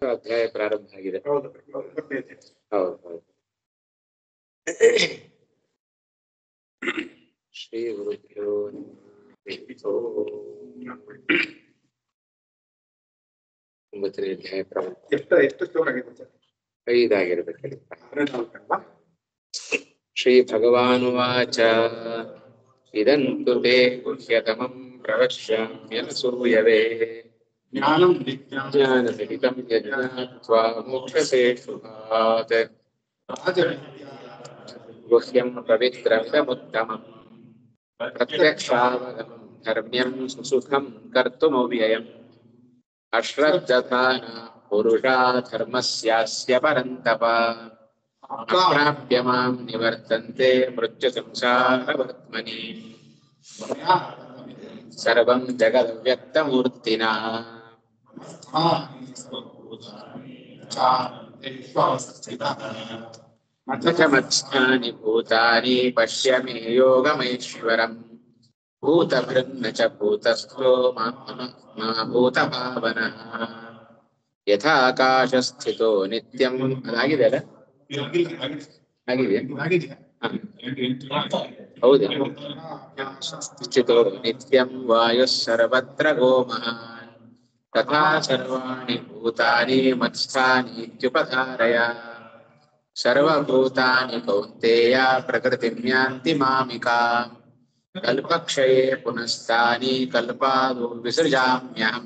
ಅಧ್ಯಾಯ ಪ್ರಾರಂಭ ಆಗಿದೆ ಹೌದು ಗೊತ್ತೈತೆ. ಹೌದು ಹೌದು ಶ್ರೀ ಗುರುಭ್ಯೋ ಒಂಬತ್ತನೇ ಅಧ್ಯಾಯ ಪ್ರಾರಂಭ ಎಷ್ಟು ಎಷ್ಟು ಶ್ಲೋಕ ಆಗಿದೆ ಸರ್ ಐದಾಗಿರ್ಬೇಕಲ್ಲಿ ಆರನೇ ನಾಲ್ಕಲ್ವಾ ಶ್ರೀ ಭಗವಾನುವಾಚ ಇದಂತು ತೇ ಗುಹ್ಯತಮಂ ಪ್ರವಕ್ಷ್ಯಾಮ್ಯನಸೂಯವೆ ಜ್ಞಾನಂ ವಿಜ್ಞಾನ ಜ್ಞಾನಸಹಿತಂ ಯಜ್ಞಾತ್ವಾ ಮೋಕ್ಷಸೇ ಶುಭಾತ್ ಗುಹ್ಯಂ ಪವಿತ್ರಮಿದमुत्तमम् ಪ್ರತ್ಯಕ್ಷಾವಗಮಂ ಧರ್ಮ್ಯಂ ಸುಸುಖಂ ಕರ್ತುಮವ್ಯಯम् ಅಶ್ರದ್ಧತಾನ ಪುರುಷಾ ಧರ್ಮಸ್ಯಾಸ್ಯ ಪರಂತಪ ಅಪ್ರಾಪ್ಯ ಮಾಂ ನಿವರ್ತಂತೆ ಮೃತ್ಯು ಸಂಸಾರವರ್ತ್ಮನಿ ಸರ್ವಂ ಜಗದವ್ಯಕ್ತಮೂರ್ತಿನಾ ಮಥಮತ್ಸ್ಥಾನಿ ಭೂತಾನಿ ಪಶ್ಯ ಮೇ ಯೋಗಮೈಶ್ವರಂ ಭೂತಭೃನ್ನ ಚ ಭೂತಸ್ಥೋ ಮಾ ಮಾ ಭೂತಭಾವನಃ ಯಥಾಕಾಶಸ್ಥಿತೋ ನಿತ್ಯಂ ಅದಾಗಿದೆ ಅಲ್ಲ ಆಗಿದೆಯಾ ಹಾ. ಹೌದಾ ಸ್ಥಿತೋ ನಿತ್ಯಂ ವಾಯುಃ ಸರ್ವತ್ರ ಗೋಮಹಾನ್ ತಥಾ ಸರ್ವಾಣಿ ಭೂತಾನಿ ಮತ್ಸ್ಥಾನಿ ಇತ್ಯುಪಧಾರಯ ಸರ್ವಭೂತಾನಿ ಕೌಂತೆಯ ಪ್ರಕೃತಿಂ ಯಾಂತಿ ಮಾಮಿಕಾಂ ಕಲ್ಪಕ್ಷಯೇ ಪುನಸ್ತಾನಿ ಕಲ್ಪಾದೋ ವಿಸೃಜಾಮ್ಯಹಂ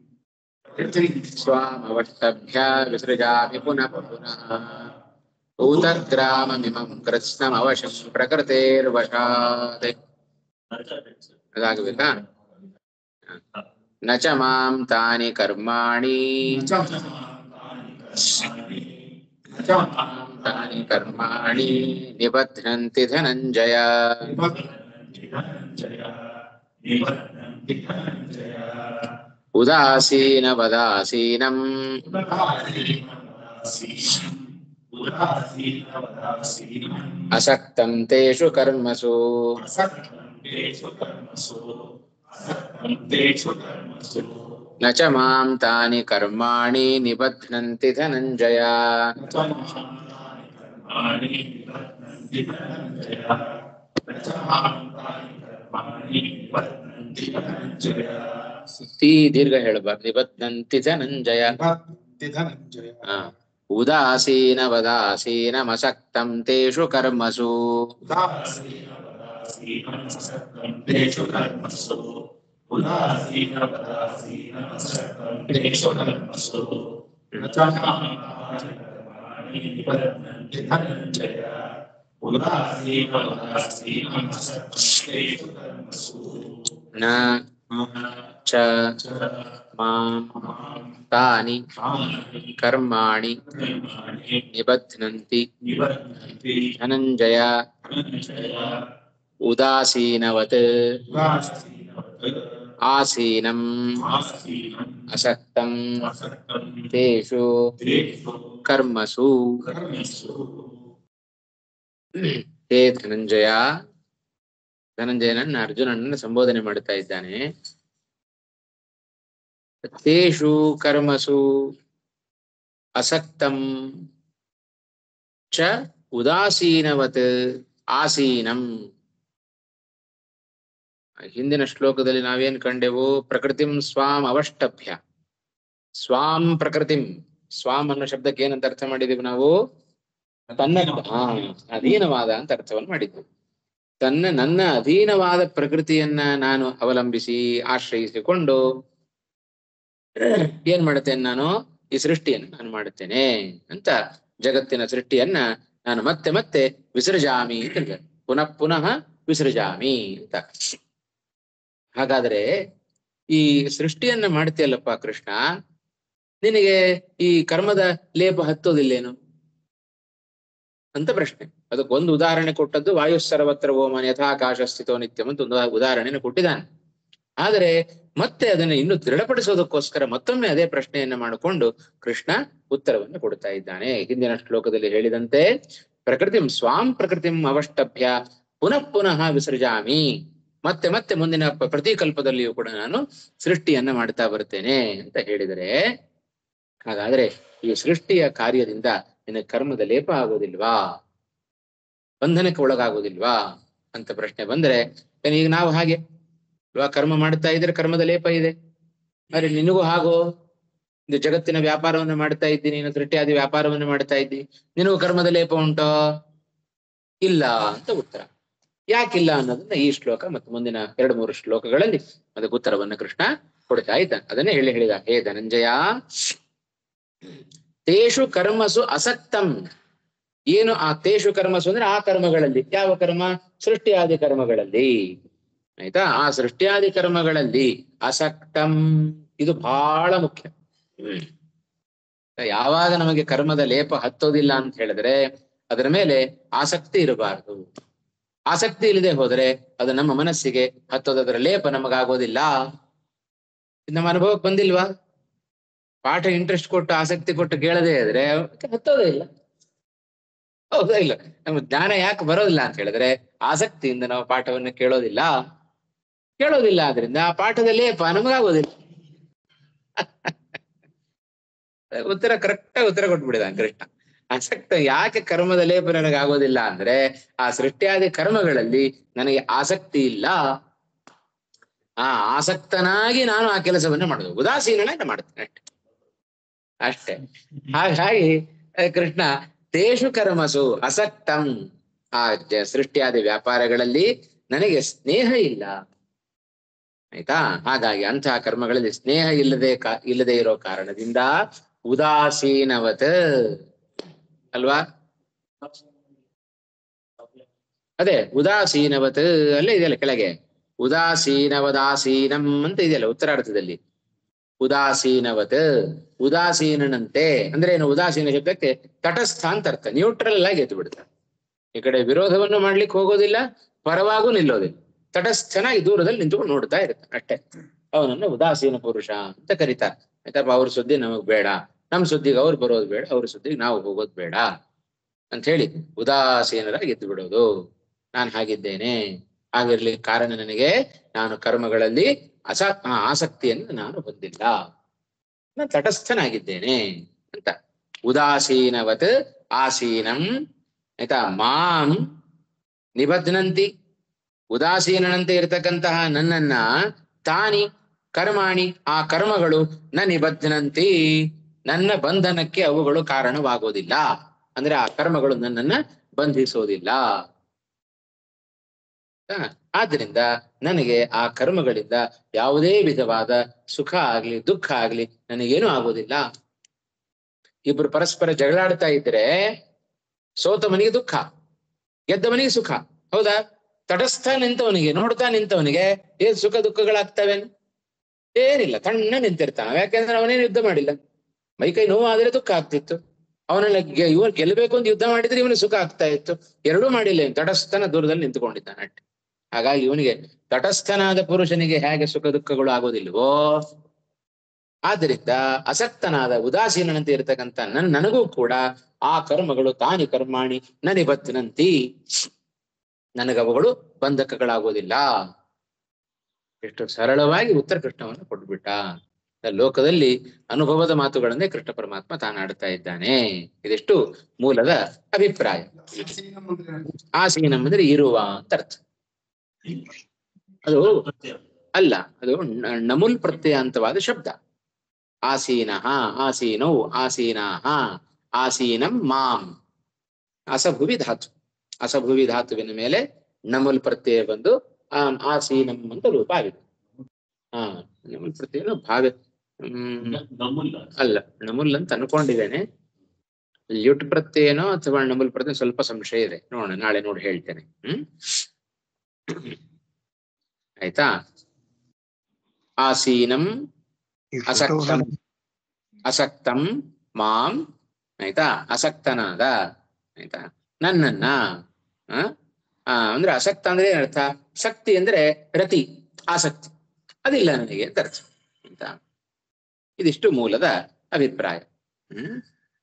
ಸ್ವಾಮವಷ್ಟಭ್ಯ ವಿಸೃಜಾಮಿ ಪುನಃ ಪುನಃ ಭೂತಗ್ರಾಮಮಿಮಂ ಕೃತ್ಸ್ನಮವಶಂ ಪ್ರಕೃತೇರ್ವಶಾತ್ ಅದಾಗಬೇಕಾ ನ ಚ ಮಾಂ ತಾನಿ ಕರ್ಮಾಣಿ ತಾನಿ ಕರ್ಮಾಣಿ ನಿಬಧ್ನಂತಿ ಧನಂಜಯ ಉದಾಸೀನ ವದಾಸೀನಂ ಅಸಕ್ತಂ ತೇಷು ಕರ್ಮಸು ನ ಚ ಮಾಂ ತಾನಿ ಕರ್ಮಾಣಿ ನಿಬಧ್ನಂತಿ ಧನಂಜಯ ತೀ ದೀರ್ಘ ಹೇಳಬಾರ್ದು ನಿಬಧ್ನಂತಿ ಧನಂಜಯ ಧನಂಜಯ ಆ. ಉದಾಸೀನ ವದಾಸೀನಮಸಕ್ತಂ ತೇಷು ಕರ್ಮಸು ನ ಚ ಮಾಂ ತಾನಿ ಕರ್ಮಾಣಿ ನಿಬಧ್ನಂತಿ ಧನಂಜಯ ಉದಾಸೀನವತ್ ಆಸೀನಂ ಅಸಕ್ತಂ ತೇಷು ಕರ್ಮಸು ಹೇ ಧನಂಜಯ ಧನಂಜಯನನ್ನ ಅರ್ಜುನನನ್ನ ಸಂಬೋಧನೆ ಮಾಡುತ್ತಾ ಇದ್ದಾನೆ ತೇಷು ಕರ್ಮಸು ಅಸಕ್ತಂ ಚ ಉದಾಸೀನವತ್ ಆಸೀನಂ ಹಿಂದಿನ ಶ್ಲೋಕದಲ್ಲಿ ನಾವೇನ್ ಕಂಡೆವು ಪ್ರಕೃತಿಂ ಸ್ವಾಂ ಅವಷ್ಟಭ್ಯ ಸ್ವಾಂ ಪ್ರಕೃತಿಂ ಸ್ವಾಂ ಅನ್ನೋ ಶಬ್ದಕ್ಕೆ ಏನಂತ ಅರ್ಥ ಮಾಡಿದೀವಿ ನಾವು ತನ್ನ ಹಾ ಅಧೀನವಾದ ಅಂತ ಅರ್ಥವನ್ನು ಮಾಡಿದ್ವಿ ತನ್ನ ನನ್ನ ಅಧೀನವಾದ ಪ್ರಕೃತಿಯನ್ನ ನಾನು ಅವಲಂಬಿಸಿ ಆಶ್ರಯಿಸಿಕೊಂಡು ಏನ್ ಮಾಡುತ್ತೇನೆ ನಾನು ಈ ಸೃಷ್ಟಿಯನ್ನು ನಾನು ಮಾಡುತ್ತೇನೆ ಅಂತ ಜಗತ್ತಿನ ಸೃಷ್ಟಿಯನ್ನ ನಾನು ಮತ್ತೆ ಮತ್ತೆ ವಿಸರ್ಜಾಮಿ ಅಂತ ಹೇಳ್ತಾರೆ ಪುನಃ ಪುನಃ ವಿಸರ್ಜಾಮಿ ಅಂತ ಹಾಗಾದ್ರೆ ಈ ಸೃಷ್ಟಿಯನ್ನ ಮಾಡ್ತೀಯಲ್ಲಪ್ಪ ಕೃಷ್ಣ ನಿನಗೆ ಈ ಕರ್ಮದ ಲೇಪ ಹತ್ತೋದಿಲ್ಲೇನು ಅಂತ ಪ್ರಶ್ನೆ ಅದಕ್ಕೊಂದು ಉದಾಹರಣೆ ಕೊಟ್ಟದ್ದು ವಾಯು ಸರ್ವತ್ರ ಓಮನ್ ಯಥಾಕಾಶ ಸ್ಥಿತೋ ನಿತ್ಯಂ ಅಂತ ಒಂದು ಉದಾಹರಣೆಯನ್ನು ಕೊಟ್ಟಿದ್ದಾನೆ ಆದರೆ ಮತ್ತೆ ಅದನ್ನು ಇನ್ನು ದೃಢಪಡಿಸೋದಕ್ಕೋಸ್ಕರ ಮತ್ತೊಮ್ಮೆ ಅದೇ ಪ್ರಶ್ನೆಯನ್ನ ಮಾಡಿಕೊಂಡು ಕೃಷ್ಣ ಉತ್ತರವನ್ನು ಕೊಡ್ತಾ ಇದ್ದಾನೆ ಹಿಂದಿನ ಶ್ಲೋಕದಲ್ಲಿ ಹೇಳಿದಂತೆ ಪ್ರಕೃತಿಂ ಸ್ವಾಂ ಪ್ರಕೃತಿಂ ಅವಷ್ಟಭ್ಯ ಪುನಃ ಪುನಃ ವಿಸರ್ಜಾಮಿ ಮತ್ತೆ ಮತ್ತೆ ಮುಂದಿನ ಪ- ಪ್ರತಿಕಲ್ಪದಲ್ಲಿಯೂ ಕೂಡ ನಾನು ಸೃಷ್ಟಿಯನ್ನ ಮಾಡ್ತಾ ಬರ್ತೇನೆ ಅಂತ ಹೇಳಿದರೆ ಹಾಗಾದ್ರೆ ಈ ಸೃಷ್ಟಿಯ ಕಾರ್ಯದಿಂದ ನಿನಗೆ ಕರ್ಮದ ಲೇಪ ಆಗೋದಿಲ್ವಾ ಬಂಧನಕ್ಕೆ ಒಳಗಾಗೋದಿಲ್ವಾ ಅಂತ ಪ್ರಶ್ನೆ ಬಂದ್ರೆ ಏನ್ ಈಗ ನಾವು ಹಾಗೆ ಇವಾಗ ಕರ್ಮ ಮಾಡ್ತಾ ಇದ್ರೆ ಕರ್ಮದ ಲೇಪ ಇದೆ ಅರೆ ನಿನಗೂ ಹಾಗೋ ಇದು ಜಗತ್ತಿನ ವ್ಯಾಪಾರವನ್ನು ಮಾಡ್ತಾ ಇದ್ದಿ ನೀನು ಸೃಷ್ಟಿಯಾದಿ ವ್ಯಾಪಾರವನ್ನು ಮಾಡ್ತಾ ಇದ್ದಿ ನಿನಗೂ ಕರ್ಮದ ಲೇಪ ಉಂಟೋ ಇಲ್ಲ ಅಂತ ಉತ್ತರ ಯಾಕಿಲ್ಲ ಅನ್ನೋದನ್ನ ಈ ಶ್ಲೋಕ ಮತ್ತು ಮುಂದಿನ ಎರಡು ಮೂರು ಶ್ಲೋಕಗಳಲ್ಲಿ ಅದಕ್ಕೆ ಉತ್ತರವನ್ನು ಕೃಷ್ಣ ಕೊಡ್ತಾ ಇದ್ದಾನೆ ಅದನ್ನೇ ಹೇಳಿ ಹೇಳಿದ ಹೇ ಧನಂಜಯ ತೇಷು ಕರ್ಮಸು ಅಸಕ್ತಂ ಏನು ಆ ತೇಷು ಕರ್ಮಸು ಅಂದ್ರೆ ಆ ಕರ್ಮಗಳಲ್ಲಿ ಯಾವ ಕರ್ಮ ಸೃಷ್ಟಿಯಾದಿ ಕರ್ಮಗಳಲ್ಲಿ ಆಯ್ತಾ ಆ ಸೃಷ್ಟಿಯಾದಿ ಕರ್ಮಗಳಲ್ಲಿ ಅಸಕ್ತಂ ಇದು ಬಹಳ ಮುಖ್ಯ ಹ್ಮ್. ಯಾವಾಗ ನಮಗೆ ಕರ್ಮದ ಲೇಪ ಹತ್ತೋದಿಲ್ಲ ಅಂತ ಹೇಳಿದ್ರೆ ಅದರ ಮೇಲೆ ಆಸಕ್ತಿ ಇರಬಾರದು ಆಸಕ್ತಿ ಇಲ್ಲದೆ ಹೋದರೆ ಅದು ನಮ್ಮ ಮನಸ್ಸಿಗೆ ಹತ್ತೋದು ಅದರ ಲೇಪ ನಮಗಾಗೋದಿಲ್ಲ ಇದು ನಮ್ಮ ಅನುಭವಕ್ಕೆ ಬಂದಿಲ್ವಾ ಪಾಠ ಇಂಟ್ರೆಸ್ಟ್ ಕೊಟ್ಟು ಆಸಕ್ತಿ ಕೊಟ್ಟು ಕೇಳದೇ ಇದ್ರೆ ಅವಕ್ಕೆ ಹತ್ತೋದೇ ಇಲ್ಲ ಹೌದಾ ಇಲ್ಲ ನಮ್ಮ ಜ್ಞಾನ ಯಾಕೆ ಬರೋದಿಲ್ಲ ಅಂತ ಹೇಳಿದ್ರೆ ಆಸಕ್ತಿಯಿಂದ ನಾವು ಪಾಠವನ್ನು ಕೇಳೋದಿಲ್ಲ ಕೇಳೋದಿಲ್ಲ ಆದ್ರಿಂದ ಆ ಪಾಠದ ಲೇಪ ನಮಗಾಗೋದಿಲ್ಲ ಉತ್ತರ ಕರೆಕ್ಟ್ ಉತ್ತರ ಕೊಟ್ಬಿಡಿದ ಕೃಷ್ಣ ಆಸಕ್ತ ಯಾಕೆ ಕರ್ಮದ ಲೇಪ ನನಗಾಗೋದಿಲ್ಲ ಅಂದ್ರೆ ಆ ಸೃಷ್ಟಿಯಾದಿ ಕರ್ಮಗಳಲ್ಲಿ ನನಗೆ ಆಸಕ್ತಿ ಇಲ್ಲ ಆ ಆಸಕ್ತನಾಗಿ ನಾನು ಆ ಕೆಲಸವನ್ನ ಮಾಡುದು ಉದಾಸೀನನಾಗಿ ಮಾಡ್ತೇನೆ ಅಷ್ಟೇ ಅಷ್ಟೇ ಹಾಗಾಗಿ ಆ, ಕೃಷ್ಣ ತೇಷು ಕರ್ಮಸು ಅಸಕ್ತಂ ಆ ಜ- ಸೃಷ್ಟಿಯಾದ ವ್ಯಾಪಾರಗಳಲ್ಲಿ ನನಗೆ ಸ್ನೇಹ ಇಲ್ಲ ಆಯ್ತಾ ಹಾಗಾಗಿ ಅಂತಹ ಕರ್ಮಗಳಲ್ಲಿ ಸ್ನೇಹ ಇಲ್ಲದೆ ಕಾ- ಇಲ್ಲದೆ ಇರೋ ಕಾರಣದಿಂದ ಉದಾಸೀನವತ್ ಅಲ್ವಾ ಅದೇ ಉದಾಸೀನವತ್ ಅಲ್ಲೇ ಇದೆಯಲ್ಲ ಕೆಳಗೆ ಉದಾಸೀನವದಾಸೀನಂ ಅಂತ ಇದೆಯಲ್ಲ ಉತ್ತರಾರ್ಥದಲ್ಲಿ ಉದಾಸೀನವತ್ ಉದಾಸೀನನಂತೆ ಅಂದ್ರೆ ಏನು ಉದಾಸೀನ ಶಬ್ದಕ್ಕೆ ತಟಸ್ಥ ಅಂತ ಅರ್ಥ ನ್ಯೂಟ್ರಲ್ ಆಗಿ ಎದ್ದು ಬಿಡ್ತಾರೆ ಈ ಕಡೆ ವಿರೋಧವನ್ನು ಮಾಡ್ಲಿಕ್ಕೆ ಹೋಗೋದಿಲ್ಲ ಪರವಾಗೂ ನಿಲ್ಲೋದಿಲ್ಲ ತಟಸ್ಥನಾಗಿ ದೂರದಲ್ಲಿ ನಿಂತ್ಕೊಂಡು ನೋಡ್ತಾ ಇರ್ತಾನೆ ಅಷ್ಟೇ ಅವನನ್ನು ಉದಾಸೀನ ಪುರುಷ ಅಂತ ಕರೀತಾರೆ ಆಯ್ತಪ್ಪ ಅವ್ರ ಸುದ್ದಿ ನಮಗ್ ಬೇಡ ನಮ್ ಸುದ್ದಿಗೆ ಅವ್ರು ಬರೋದು ಬೇಡ ಅವ್ರ ಸುದ್ದಿಗೆ ನಾವು ಹೋಗೋದು ಬೇಡ ಅಂತ ಹೇಳಿ ಉದಾಸೀನರಾಗಿ ಎದ್ದು ಬಿಡೋದು ನಾನು ಹಾಗಿದ್ದೇನೆ ಹಾಗಿರ್ಲಿಕ್ಕೆ ಕಾರಣ ನನಗೆ ನಾನು ಕರ್ಮಗಳಲ್ಲಿ ಅಸ ಆ, ಆಸಕ್ತಿಯನ್ನು ನಾನು ಹೊಂದಿಲ್ಲ ನಾನು ತಟಸ್ಥನಾಗಿದ್ದೇನೆ ಅಂತ ಉದಾಸೀನವತ್ ಆಸೀನಂ ಆಯ್ತಾ ಮಾಂ ನಿಬಧ್ನಂತಿ ಉದಾಸೀನನಂತೆ ಇರತಕ್ಕಂತಹ ನನ್ನನ್ನ ತಾನಿ ಕರ್ಮಾಣಿ ಆ ಕರ್ಮಗಳು ನ ನಿಬಧ್ನಂತಿ ನನ್ನ ಬಂಧನಕ್ಕೆ ಅವುಗಳು ಕಾರಣವಾಗೋದಿಲ್ಲ ಅಂದ್ರೆ ಆ ಕರ್ಮಗಳು ನನ್ನನ್ನ ಬಂಧಿಸೋದಿಲ್ಲ ಆ, ಆದ್ರಿಂದ ನನಗೆ ಆ ಕರ್ಮಗಳಿಂದ ಯಾವುದೇ ವಿಧವಾದ ಸುಖ ಆಗ್ಲಿ ದುಃಖ ಆಗ್ಲಿ ನನಗೇನು ಆಗೋದಿಲ್ಲ ಇಬ್ರು ಪರಸ್ಪರ ಜಗಳಾಡ್ತಾ ಇದ್ರೆ ಸೋತವನಿಗೆ ದುಃಖ ಗೆದ್ದವನಿಗೆ ಸುಖ ಹೌದಾ ತಟಸ್ಥ ನಿಂತವನಿಗೆ ನೋಡ್ತಾ ನಿಂತವನಿಗೆ ಏನ್ ಸುಖ ದುಃಖಗಳಾಗ್ತವೇನು ಏನಿಲ್ಲ ತಣ್ಣ ನಿಂತಿರ್ತಾನ ಯಾಕೆಂದ್ರೆ ಅವನೇನು ಯುದ್ಧ ಮಾಡಿಲ್ಲ ಮೈಕೈ ನೋವು ಆದ್ರೆ ದುಃಖ ಆಗ್ತಿತ್ತು ಅವನೆಲ್ಲ ಇವನ್ ಗೆಲ್ಲಬೇಕು ಅಂತ ಯುದ್ಧ ಮಾಡಿದ್ರೆ ಇವನು ಸುಖ ಆಗ್ತಾ ಇತ್ತು ಎರಡೂ ಮಾಡಿಲ್ಲ ಇವ್ನು ತಟಸ್ಥನ ದೂರದಲ್ಲಿ ನಿಂತುಕೊಂಡಿದ್ದಾನೆ ಅಷ್ಟೆ ಹಾಗಾಗಿ ಇವನಿಗೆ ತಟಸ್ಥನಾದ ಪುರುಷನಿಗೆ ಹೇಗೆ ಸುಖ ದುಃಖಗಳು ಆಗೋದಿಲ್ವೋ ಆದ್ದರಿಂದ ಅಸಕ್ತನಾದ ಉದಾಸೀನಂತೆ ಇರತಕ್ಕಂತ ನನ್ ನನಗೂ ಕೂಡ ಆ ಕರ್ಮಗಳು ತಾನಿ ಕರ್ಮಾಣಿ ನನಿಬತ್ತಿನಂತಿ ನನಗವುಗಳು ಬಂಧಕಗಳಾಗೋದಿಲ್ಲ ಎಷ್ಟು ಸರಳವಾಗಿ ಉತ್ತರ ಕೃಷ್ಣವನ್ನು ಕೊಟ್ಬಿಟ್ಟ ಲೋಕದಲ್ಲಿ ಅನುಭವದ ಮಾತುಗಳನ್ನೇ ಕೃಷ್ಣ ಪರಮಾತ್ಮ ತಾನಾಡ್ತಾ ಇದ್ದಾನೆ ಇದೆಷ್ಟು ಮೂಲದ ಅಭಿಪ್ರಾಯ ಆಸೀನಂ ಅಂದ್ರೆ ಆಸೀನಂ ಅಂದ್ರೆ ಇರುವ ಅಂತ ಅರ್ಥ ಅದು ಅಲ್ಲ ಅದು ನ- ನಮುಲ್ ಪ್ರತ್ಯಯಾಂತವಾದ ಶಬ್ದ ಆಸೀನಃ ಆಸೀನೌ ಆಸೀನಾಹ ಆಸೀನಂ ಮಾಂ ಅಸಭುವಿ ಧಾತು ಅಸಭುವಿ ಧಾತುವಿನ ಮೇಲೆ ನಮುಲ್ ಪ್ರತ್ಯಯ ಬಂದು ಆ ಆಸೀನಂ ಅಂತ ರೂಪ ಆಗಿದೆ ಹಾ ನಮುಲ್ ಪ್ರತ್ಯಯ ಭಾವ ಹ್ಮ್ ಅಲ್ಲ ನಮುಲ್ ಅಂತ ಅನ್ಕೊಂಡಿದ್ದೇನೆ ಲ್ಯುಟ್ ಪ್ರತ್ಯಯನೋ ಅಥವಾ ನಮುಲ್ ಪ್ರತ್ಯಯ ಸ್ವಲ್ಪ ಸಂಶಯ ಇದೆ ನೋಡೋಣ ನಾಳೆ ನೋಡಿ ಹೇಳ್ತೇನೆ ಹ್ಮ್ ಆಯ್ತಾ ಆಸೀನಂ ಅಸಕ್ತಂ ಅಸಕ್ತಂ ಮಾಂ ಆಯ್ತಾ ಅಸಕ್ತನಾದ ಆಯ್ತಾ ನನ್ನನ್ನ ಆ ಆ, ಅಂದ್ರೆ ಅಸಕ್ತ ಅಂದ್ರೆ ಏನರ್ಥ ಶಕ್ತಿ ಅಂದ್ರೆ ರತಿ ಆಸಕ್ತಿ ಅದಿಲ್ಲ ನನಗೆ ಅಂತ ಅರ್ಥ ಆಯ್ತಾ ಇದಿಷ್ಟು ಮೂಲದ ಅಭಿಪ್ರಾಯ ಹ್ಮ್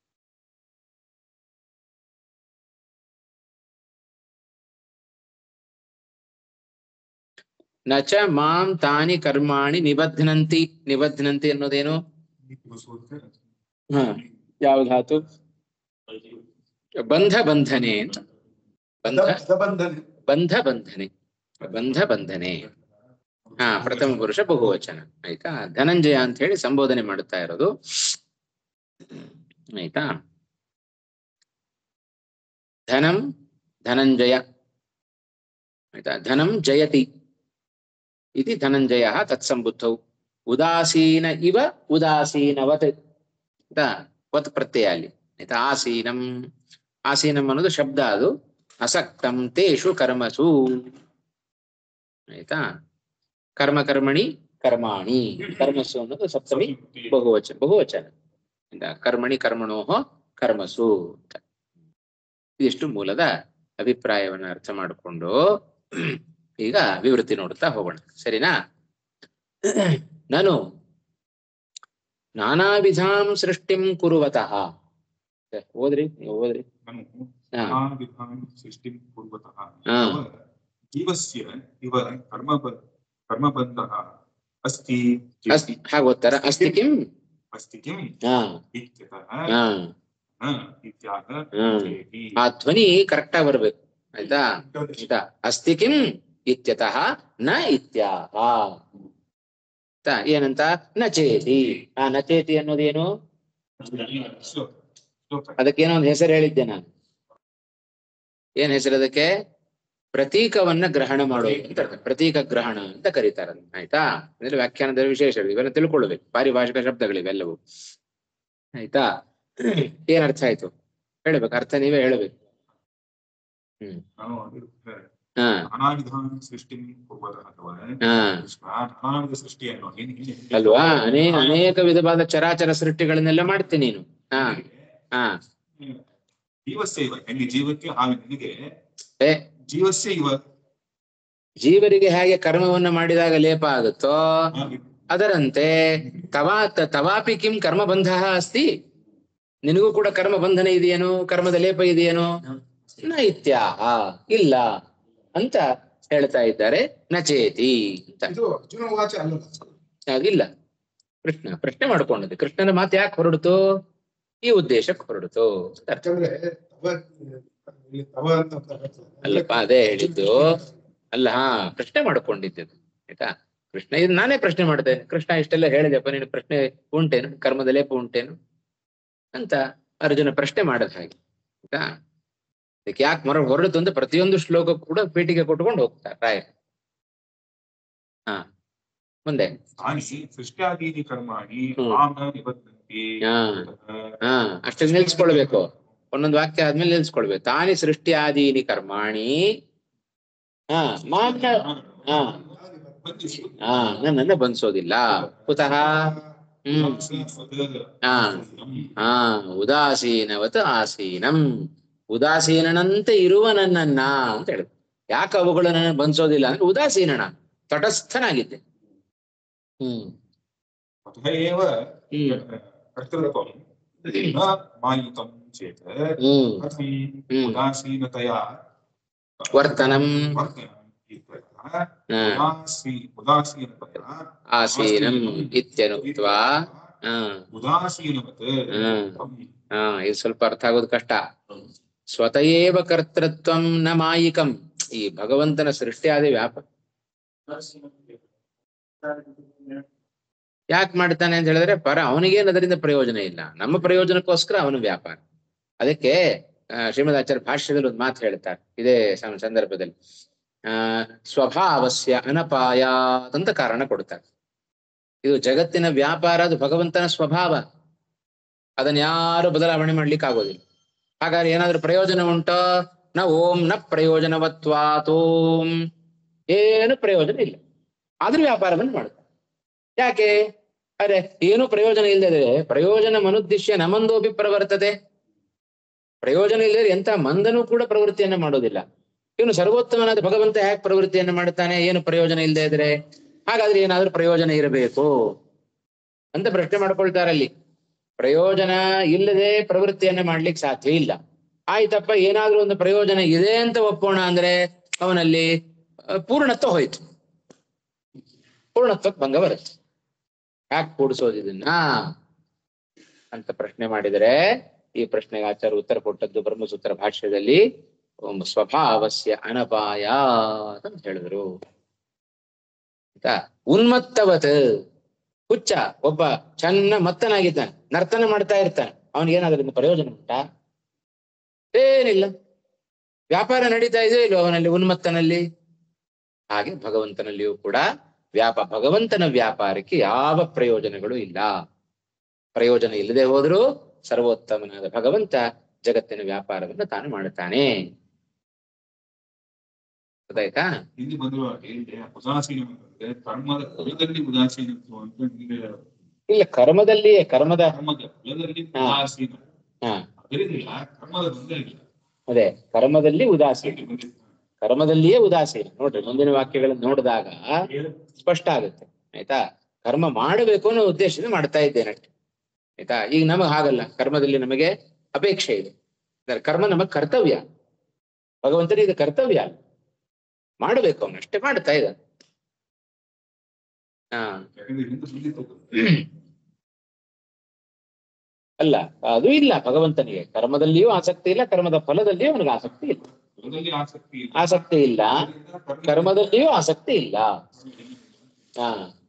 ನ ಚ ಮಾಂ ತಾನಿ ಕರ್ಮಾಣಿ ನಿಬಧ್ನಂತಿ ನಿಬಧ್ನಂತಿ ಅನ್ನೋದೇನು ಹ ಯಾವ ಧಾತು ಬಂಧ ಬಂಧನೆ ಅಂತ ಬಂಧ ಬಂಧನೆ ಬಂಧ ಬಂಧನೆ ಬಂಧ ಬಂಧನೆ ಹಾ ಪ್ರಥಮ ಪುರುಷ ಬಹುವಚನ ಆಯ್ತಾ ಧನಂಜಯ ಅಂತ ಹೇಳಿ ಸಂಬೋಧನೆ ಮಾಡುತ್ತಾ ಇರೋದು ಆಯ್ತಾ ಧನಂ ಧನಂಜಯ ಆಯ್ತಾ ಧನಂ ಜಯತಿ ಇತಿ ಧನಂಜಯ ತತ್ಸಂಬುದ್ಧೌ ಉದಾಸೀನ ಇವ ಉದಾಸೀನವತ್ ಆಯ್ತಾ ವತ್ ಪ್ರತ್ಯಯ ಅಲ್ಲಿ ಆಯ್ತಾ ಆಸೀನಂ ಆಸೀನಂ ಅನ್ನೋದು ಶಬ್ದ ಅದು ಅಸಕ್ತಂ ತೇಷು ಕರ್ಮಸು ಆಯ್ತಾ ಕರ್ಮ ಕರ್ಮಣಿ ಕರ್ಮಾಣಿ ಕರ್ಮಸು ಅನ್ನೋದು ಸಪ್ತಮಿ ಬಹುವಚನ ಬಹುವಚನ ಆಯ್ತಾ ಕರ್ಮಣಿ ಕರ್ಮಣೋಹ ಕರ್ಮಸು ಅಂತ ಇದಿಷ್ಟು ಮೂಲದ ಅಭಿಪ್ರಾಯವನ್ನ ಅರ್ಥ ಮಾಡಿಕೊಂಡು ಈಗ ವಿವೃತ್ತಿ ನೋಡುತ್ತಾ ಹೋಗೋಣ ಸರಿನಾ ನಾನು ನಾನಾ ವಿಧಾಂ ಸೃಷ್ಟಿಂ ಕುರುವತಃ ಏ, ಓದ್ರಿ ನೀವು ಓದ್ರಿ ननु ಹಾ महाविधां सृष्टिं कुर्वतः हा. तव जीवस्य इव कर्म कर्मबन्धः अस्ति ಅಸ್ ಹಾಗೆ ಓದ್ತಾರ ಅಸ್ತಿ ಕಿಂ अस्ति किम् ಹಾ इत्यतः ಹಾ न इत्याह ಹಾ चेति ಆ ಧ್ವನಿ ಕರೆಕ್ಟ್ ಆಗಿ ಬರ್ಬೇಕು ಆಯ್ತಾ ಆಯ್ತಾ ಅಸ್ತಿ ಕಿಂ ಇತ್ಯತಃ ನ ಇತ್ಯಾಹ ಆಯ್ತಾ ಏನಂತ ನ ಚೇತಿ ಆ ನ ಚೇತಿ ಅನ್ನೋದೇನು श्लोक श्लोक ಅದಕ್ಕೇನೋ ಒಂದು ಹೆಸರು ಹೇಳಿದ್ದೆ ನಾನು ಏನ್ ಹೆಸರು ಅದಕ್ಕೆ ಪ್ರತೀಕವನ್ನ ಗ್ರಹಣ ಮಾಡೋದು ಅಂತ ಅರ್ಥ. ಪ್ರತೀಕ ಗ್ರಹಣ ಅಂತ ಕರೀತಾರೆ ಅದನ್ನ, ಆಯ್ತಾ ಅಂದ್ರೆ ವ್ಯಾಖ್ಯಾನದ ವಿಶೇಷಗಳು ಇವನ್ನ ತಿಳ್ಕೊಳ್ಬೇಕು ಪಾರಿಭಾಷಿಕ ಶಬ್ದಗಳಿವೆಲ್ಲವೂ ಆಯ್ತಾ ಏನ್ ಅರ್ಥ ಆಯ್ತು ಹೇಳ್ಬೇಕು ಅರ್ಥ ನೀವೇ ಹೇಳ್ಬೇಕು ನಾನು ಅದು, ಹಾ ನಾನಾವಿಧಾಂ ಸೃಷ್ಟಿಂ ಕುರ್ವತಃ ತವ ಹಾ ನಾನಾವಿಧ ಸೃಷ್ಟಿಯನ್ನು ಏನ್- ಏನ್- ಅಲ್ವಾ ಅನೇ ಅನೇಕ ವಿಧವಾದ ಚರಾಚರ ಸೃಷ್ಟಿಗಳನ್ನೆಲ್ಲ ಮಾಡ್ತೀನಿ ನೀನು ಹಾ ಹಾ ಜೀವಸ್ಯ ಇವ ಎಲ್ಲಿ ಜೀವಕ್ಕೆ ಹಾಗೆ ನಿನಗೆ ಏ ಜೀವಸ್ಯ ಇವ ಜೀವರಿಗೆ ಹೇಗೆ ಕರ್ಮವನ್ನ ಮಾಡಿದಾಗ ಲೇಪ ಆಗುತ್ತೋ ಹಾಗೆ ಅದರಂತೆ ತವಾ ತ- ತವಾಪಿ ಕಿಂ ಕರ್ಮಬಂಧ ಅಸ್ತಿ ನಿನಗೂ ಕೂಡ ಕರ್ಮ ಬಂಧನ ಇದೆಯೇನು ಕರ್ಮದ ಲೇಪ ಇದೆಯೇನು ನ ಇತ್ಯಾಹ ಇಲ್ಲ ಅಂತ ಹೇಳ್ತಾ ಇದ್ದಾರೆ ನಚೇತಿ ಅಂತ ಇದು ಅರ್ಜುನ ವಾಚ ಅಲ್ಲ ಇಲ್ಲ ಕೃಷ್ಣ ಪ್ರಶ್ನೆ ಮಾಡ್ಕೊಂಡದ್ದು ಕೃಷ್ಣನ ಮಾತು ಯಾಕೆ ಹೊರಡ್ತು ಈ ಉದ್ದೇಶಕ್ಕೆ ಹೊರಡ್ತು ಅಂತ ಅರ್ಥ. ಯಾಕಂದ್ರೆ ತವ ಇಲ್ಲಿ ತವ ಅಂತ ಬರ್ತದೆ. ಅಲ್ಲಪ್ಪ ಅದೇ ಹೇಳಿದ್ದು ಅಲ್ಲ ಹಾ ಪ್ರಶ್ನೆ ಮಾಡ್ಕೊಂಡಿದ್ದು ಆಯ್ತಾ ಕೃಷ್ಣ ಇದು ನಾನೇ ಪ್ರಶ್ನೆ ಮಾಡ್ತೇನೆ ಕೃಷ್ಣ ಇಷ್ಟೆಲ್ಲ ಹೇಳಿದೆಪ್ಪ ನೀನು ಪ್ರಶ್ನೆ ಉಂಟೇನು ಕರ್ಮದ ಲೇಪ ಉಂಟೇನು ಅಂತ ಅರ್ಜುನ ಪ್ರಶ್ನೆ ಮಾಡದ ಹಾಗೆ ಆಯ್ತಾ ಅದಕ್ಕೆ ಯಾಕೆ ಮರ ಹೊರಡ್ತು ಅಂತ ಪ್ರತಿಯೊಂದು ಶ್ಲೋಕ ಕೂಡ ಪೀಠಿಗೆ ಕೊಟ್ಕೊಂಡು ಹೋಗ್ತಾರೆ ರಾಯ ಹಾ ಮುಂದೆ ತಾನಿ ಸೃಷ್ಟ್ಯಾದೀನಿ ಕರ್ಮಾಣಿ ಹ್ಮ್. ಮಾಂ ನ ನಿಬದ್ಧಂತೆ ಹಾ ಹಾ ಅಷ್ಟು ನಿಲ್ಸ್ಕೊಳ್ಬೇಕು ಒಂದೊಂದು ವಾಕ್ಯ ಆದ್ಮೇಲೆ ನಿಲ್ಸ್ಕೊಳ್ಬೇಕು ತಾನಿ ಸೃಷ್ಟಿ ಆದೀನಿ ಕರ್ಮಾಣಿ ಹಾ ಮಾಮ್ನ ಹಾ ಬಂಧಿಸು. ಹಾ ನನ್ನನ್ನ ಬಂಧಿಸೋದಿಲ್ಲ ಕುತಃ ಹ್ಮ್ ಹಾ ಹಾ ಉದಾಸೀನವತ್ ಆಸೀನಂ ಉದಾಸೀನನಂತೆ ಇರುವ ನನ್ನನ್ನ ಅಂತ ಹೇಳಿದ್ರು ಯಾಕೆ ಅವುಗಳು ನನ್ನ ಬಂಧಿಸೋದಿಲ್ಲ ಅಂದ್ರೆ ಉದಾಸೀನನ ತಟಸ್ಥನಾಗಿದ್ದೆ ಹ್ಮ್ अतः एव ಹ್ಮ್ कर्तृत्वं न मायुतं चेत् ಹ್ಮ್ कथम् ಹ್ಮ್ उदासीनतया ವರ್ತನಂ वर्तनम् इत्यतः ಹಾ उदासी उदासीनतया ಆಸೀನಂ ಇತ್ಯನುಕ್ತ್ವಾ ಹಾ उदासीनवत् ಹ್ಮ್ त्वं ಹಾ ಇದು ಸ್ವಲ್ಪ ಅರ್ಥ ಆಗೋದು ಕಷ್ಟ ಸ್ವತಯೇವ ಕರ್ತೃತ್ವಂ ನ ಮಾಯಿಕಂ ಈ ಭಗವಂತನ ಸೃಷ್ಟಿಯಾದ ವ್ಯಾಪ ಯಾಕೆ ಮಾಡ್ತಾನೆ ಅಂತ ಹೇಳಿದ್ರೆ ಪರ ಅವನಿಗೇನು ಅದರಿಂದ ಪ್ರಯೋಜನ ಇಲ್ಲ ನಮ್ಮ ಪ್ರಯೋಜನಕ್ಕೋಸ್ಕರ ಅವನು ವ್ಯಾಪಾರ ಅದಕ್ಕೆ ಆ, ಶ್ರೀಮದ್ ಆಚಾರ್ಯ ಭಾಷ್ಯದಲ್ಲಿ ಒಂದು ಮಾತು ಹೇಳ್ತಾರೆ ಇದೇ ಸಂ- ಸಂದರ್ಭದಲ್ಲಿ ಆ ಸ್ವಭಾವಸ್ಯ ಅನಪಾಯಾತ್ ಅಂತ ಕಾರಣ ಕೊಡ್ತಾರೆ ಇದು ಜಗತ್ತಿನ ವ್ಯಾಪಾರ ಅದು ಭಗವಂತನ ಸ್ವಭಾವ ಅದನ್ನ ಯಾರು ಬದಲಾವಣೆ ಮಾಡ್ಲಿಕ್ಕೆ ಆಗೋದಿಲ್ಲ ಹಾಗಾದ್ರೆ ಏನಾದ್ರೂ ಪ್ರಯೋಜನ ಉಂಟೋ ನ ಓಂ ನ ಪ್ರಯೋಜನವತ್ವಾತೋಂ ಏನು ಪ್ರಯೋಜನ ಇಲ್ಲ ಆದ್ರೂ ವ್ಯಾಪಾರವನ್ನು ಮಾಡ್ತಾರೆ ಯಾಕೆ ಅರೆ ಏನು ಪ್ರಯೋಜನ ಇಲ್ಲದೆ ಪ್ರಯೋಜನ ಮನುದ್ದೇಶ್ಯ ನಮಂದೋಪಿ ಪ್ರವರ್ತತೆ ಪ್ರಯೋಜನ ಇಲ್ಲದೆ ಎಂತ ಮಂದನೂ ಕೂಡ ಪ್ರವೃತ್ತಿಯನ್ನ ಮಾಡೋದಿಲ್ಲ ಇವನು ಸರ್ವೋತ್ತಮನಾದ ಭಗವಂತ ಯಾಕೆ ಪ್ರವೃತ್ತಿಯನ್ನ ಮಾಡುತ್ತಾನೆ ಏನು ಪ್ರಯೋಜನ ಇಲ್ಲದೆ ಇದ್ರೆ ಹಾಗಾದ್ರೆ ಏನಾದ್ರೂ ಪ್ರಯೋಜನ ಇರಬೇಕು ಅಂತ ಪ್ರಶ್ನೆ ಮಾಡ್ಕೊಳ್ತಾರಲ್ಲಿ ಪ್ರಯೋಜನ ಇಲ್ಲದೆ ಪ್ರವೃತ್ತಿಯನ್ನ ಮಾಡ್ಲಿಕ್ಕೆ ಸಾಧ್ಯ ಇಲ್ಲ ಆಯ್ತಪ್ಪ ಏನಾದ್ರೂ ಒಂದು ಪ್ರಯೋಜನ ಇದೆ ಅಂತ ಒಪ್ಪೋಣ ಅಂದ್ರೆ ಅವನಲ್ಲಿ ಆ, ಪೂರ್ಣತ್ವ ಹೋಯ್ತು ಪೂರ್ಣತ್ವಕ್ಕೆ ಭಂಗ ಬರುತ್ತೆ ಯಾಕೆ ಕೂಡಿಸೋದು ಇದನ್ನ ಅಂತ ಪ್ರಶ್ನೆ ಮಾಡಿದರೆ ಈ ಪ್ರಶ್ನೆಗೆ ಆಚಾರ್ಯ ಉತ್ತರ ಕೊಟ್ಟದ್ದು ಬ್ರಹ್ಮಸೂತ್ರ ಭಾಷ್ಯದಲ್ಲಿ ಒಂದು ಸ್ವಭಾವಸ್ಯ ಅನಪಾಯ ಅಂತ ಹೇಳಿದ್ರು ಆಯ್ತಾ ಉನ್ಮತ್ತವತ್ ಹುಚ್ಚ ಒಬ್ಬ ಚೆನ್ನ ಮತ್ತನಾಗಿದ್ದಾನೆ ನರ್ತನ ಮಾಡ್ತಾ ಇರ್ತಾನೆ ಅವನಿಗೇನಾದ್ರಿಂದ ಪ್ರಯೋಜನ ಉಂಟಾ ಏನಿಲ್ಲ ವ್ಯಾಪಾರ ನಡೀತಾ ಇದೆ ಇಲ್ವೋ ಅವನಲ್ಲಿ ಉನ್ಮತ್ತನಲ್ಲಿ ಹಾಗೆ ಭಗವಂತನಲ್ಲಿಯೂ ಕೂಡ ವ್ಯಾಪ ಭಗವಂತನ ವ್ಯಾಪಾರಕ್ಕೆ ಯಾವ ಪ್ರಯೋಜನಗಳು ಇಲ್ಲ ಪ್ರಯೋಜನ ಇಲ್ಲದೆ ಹೋದರೂ ಸರ್ವೋತ್ತಮನಾದ ಭಗವಂತ ಜಗತ್ತಿನ ವ್ಯಾಪಾರವನ್ನು ತಾನು ಮಾಡುತ್ತಾನೆ ಗೊತ್ತಾಯ್ತಾ ಹಿಂದೆ ಬಂದಿರುವ ಹೇಳಿದೆ ಉದಾಸೀನ ಅಂತಂದ್ರೆ ಕರ್ಮದ ಫಲದಲ್ಲಿ ಉದಾಸೀನತ್ವ ಅಂತ ಹಿಂದೆ ಇಲ್ಲ ಕರ್ಮದಲ್ಲಿಯೇ ಕರ್ಮದ ಕರ್ಮದ ಫಲದಲ್ಲಿ ಹಾ. ಉದಾಸೀನ ಹಾ ಅದರಿಂದ ಕರ್ಮದ ಬಂದೇ ಇಲ್ಲ ಅದೇ ಕರ್ಮದಲ್ಲಿ ಉದಾಸೀನ ಇಲ್ಲಿ ಬಂದಿತ್ತು. ಕರ್ಮದಲ್ಲಿಯೇ ಉದಾಸೀನ ನೋಡ್ರಿ ಮುಂದಿನ ವಾಕ್ಯಗಳನ್ನು ನೋಡಿದಾಗ ಸ್ಪಷ್ಟ ಆಗುತ್ತೆ ಆಯ್ತಾ ಕರ್ಮ ಮಾಡಬೇಕು ಅನ್ನೋ ಉದ್ದೇಶದಿಂದ ಮಾಡ್ತಾ ಇದ್ದೇನೆ ಅಷ್ಟೇ ಆಯ್ತಾ ಈಗ ನಮಗ್ ಹಾಗಲ್ಲ ಕರ್ಮದಲ್ಲಿ ನಮಗೆ ಅಪೇಕ್ಷೆ ಇದೆ ಅಂದ್ರೆ ಕರ್ಮ ನಮ್ಮ ಕರ್ತವ್ಯ ಭಗವಂತನಿಗೆ ಇದು ಕರ್ತವ್ಯ ಅಲ್ಲ ಮಾಡಬೇಕು ಅವನಷ್ಟೇ ಮಾಡ್ತಾ ಇದ್ದಾನೆ ಹಾ ಯಾಕಂದ್ರೆ ಹಿಂದೆ ಬಂದಿತ್ತು ಅದು. ಅಲ್ಲ ಅದು ಇಲ್ಲ ಭಗವಂತನಿಗೆ ಕರ್ಮದಲ್ಲಿಯೂ ಆಸಕ್ತಿ ಇಲ್ಲ ಕರ್ಮದ ಫಲದಲ್ಲಿಯೂ ಅವನಿಗೆ ಆಸಕ್ತಿ ಇಲ್ಲ ಫಲದಲ್ಲಿ ಆಸಕ್ತಿ ಇಲ್ಲ. ಆಸಕ್ತಿ ಇಲ್ಲ ಅದರಿಂದ ಕರ್ಮ- ಕರ್ಮದಲ್ಲಿಯೂ ಆಸಕ್ತಿ ಇಲ್ಲ ಹಾ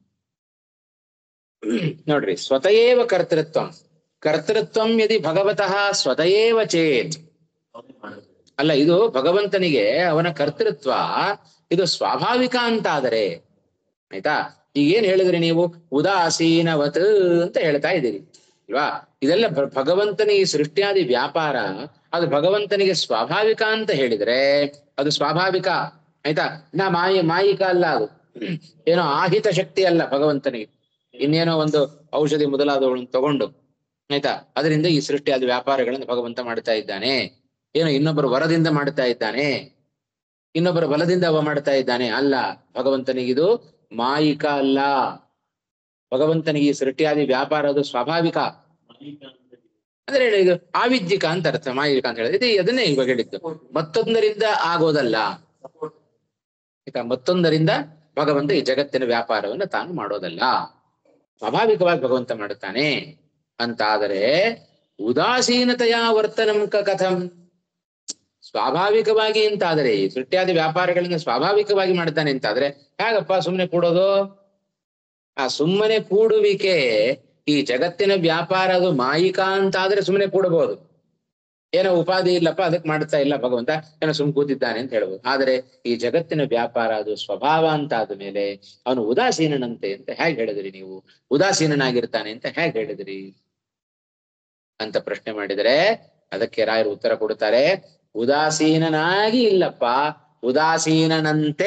ನೋಡ್ರಿ ಸ್ವತಯೇವ ಕರ್ತೃತ್ವ ಕರ್ತೃತ್ವಂ ಯದಿ ಭಗವತಃ ಸ್ವತಯೇವ ಚೇತ್ ಅಲ್ಲ ಇದು ಭಗವಂತನಿಗೆ ಅವನ ಕರ್ತೃತ್ವ ಇದು ಸ್ವಾಭಾವಿಕ ಅಂತಾದರೆ ಆಯ್ತಾ ಈಗೇನ್ ಹೇಳಿದ್ರಿ ನೀವು ಉದಾಸೀನವತ್ ಅಂತ ಹೇಳ್ತಾ ಇದ್ದೀರಿ ಅಲ್ವಾ ಇದೆಲ್ಲ ಭ- ಭಗವಂತನ ಈ ಸೃಷ್ಟಿಯಾದಿ ವ್ಯಾಪಾರ ಅದು ಭಗವಂತನಿಗೆ ಸ್ವಾಭಾವಿಕ ಅಂತ ಹೇಳಿದ್ರೆ ಅದು ಸ್ವಾಭಾವಿಕ ಆಯ್ತಾ ನಾ ಮಾಯಿ ಮಾಯಿಕ ಅಲ್ಲ ಅದು ಏನೋ ಆಹಿತ ಶಕ್ತಿ ಅಲ್ಲ ಭಗವಂತನಿಗೆ ಇನ್ನೇನೋ ಒಂದು ಔಷಧಿ ಮೊದಲಾದವುಗಳನ್ನು ತಗೊಂಡು ಆಯ್ತಾ ಅದರಿಂದ ಈ ಸೃಷ್ಟಿಯಾದ ವ್ಯಾಪಾರಗಳನ್ನು ಭಗವಂತ ಮಾಡ್ತಾ ಇದ್ದಾನೆ ಏನೋ ಇನ್ನೊಬ್ಬರ ವರದಿಂದ ಮಾಡ್ತಾ ಇದ್ದಾನೆ ಇನ್ನೊಬ್ಬರ ಬಲದಿಂದ ಅವ ಮಾಡ್ತಾ ಇದ್ದಾನೆ ಅಲ್ಲ ಭಗವಂತನಿಗಿದು ಮಾಯಿಕ ಅಲ್ಲ ಭಗವಂತನಿಗೆ ಈ ಸೃಷ್ಟಿಯಾದಿ ವ್ಯಾಪಾರ ಅದು ಸ್ವಾಭಾವಿಕ ಅಂದ್ರೆ ಏನು ಇದು ಆವಿದ್ಯಿಕ ಅಂತ ಅರ್ಥ ಮಾಯಿಕ ಅಂತ ಹೇಳಿದ್ರೆ ಇದು ಅದನ್ನೇ ಇವಾಗ ಹೇಳಿದ್ದು ಮತ್ತೊಂದರಿಂದ ಆಗೋದಲ್ಲ ಆಯ್ತಾ ಮತ್ತೊಂದರಿಂದ ಭಗವಂತ ಈ ಜಗತ್ತಿನ ವ್ಯಾಪಾರವನ್ನು ತಾನು ಮಾಡೋದಲ್ಲ ಸ್ವಾಭಾವಿಕವಾಗಿ ಭಗವಂತ ಮಾಡುತ್ತಾನೆ ಅಂತಾದರೆ ಉದಾಸೀನತೆಯ ವರ್ತನಂ ಕ ಕಥಂ ಸ್ವಾಭಾವಿಕವಾಗಿ ಅಂತಾದರೆ ಈ ಸೃಷ್ಟಿಯಾದಿ ವ್ಯಾಪಾರಗಳಿಂದ ಸ್ವಾಭಾವಿಕವಾಗಿ ಮಾಡ್ತಾನೆ ಅಂತಾದ್ರೆ ಹೇಗಪ್ಪ ಸುಮ್ಮನೆ ಕೂಡೋದು ಆ ಸುಮ್ಮನೆ ಕೂಡುವಿಕೆ ಈ ಜಗತ್ತಿನ ವ್ಯಾಪಾರ ಅದು ಮಾಯಿಕ ಅಂತಾದ್ರೆ ಸುಮ್ಮನೆ ಕೂಡಬಹುದು ಏನೋ ಉಪಾಧಿ ಇಲ್ಲಪ್ಪ ಅದಕ್ಕೆ ಮಾಡ್ತಾ ಇಲ್ಲ ಭಗವಂತ ಏನೋ ಸುಮ್ ಕೂತಿದ್ದಾನೆ ಅಂತ ಹೇಳ್ಬೋದು ಆದ್ರೆ ಈ ಜಗತ್ತಿನ ವ್ಯಾಪಾರ ಅದು ಸ್ವಭಾವ ಅಂತ ಆದ ಮೇಲೆ ಅವನು ಉದಾಸೀನನಂತೆ ಅಂತ ಹೇಗೆ ಹೇಳಿದ್ರಿ ನೀವು ಉದಾಸೀನನಾಗಿರ್ತಾನೆ ಅಂತ ಹೇಗೆ ಹೇಳಿದ್ರಿ ಅಂತ ಪ್ರಶ್ನೆ ಮಾಡಿದರೆ ಅದಕ್ಕೆ ರಾಯರು ಉತ್ತರ ಕೊಡುತ್ತಾರೆ ಉದಾಸೀನನಾಗಿ ಇಲ್ಲಪ್ಪ ಉದಾಸೀನನಂತೆ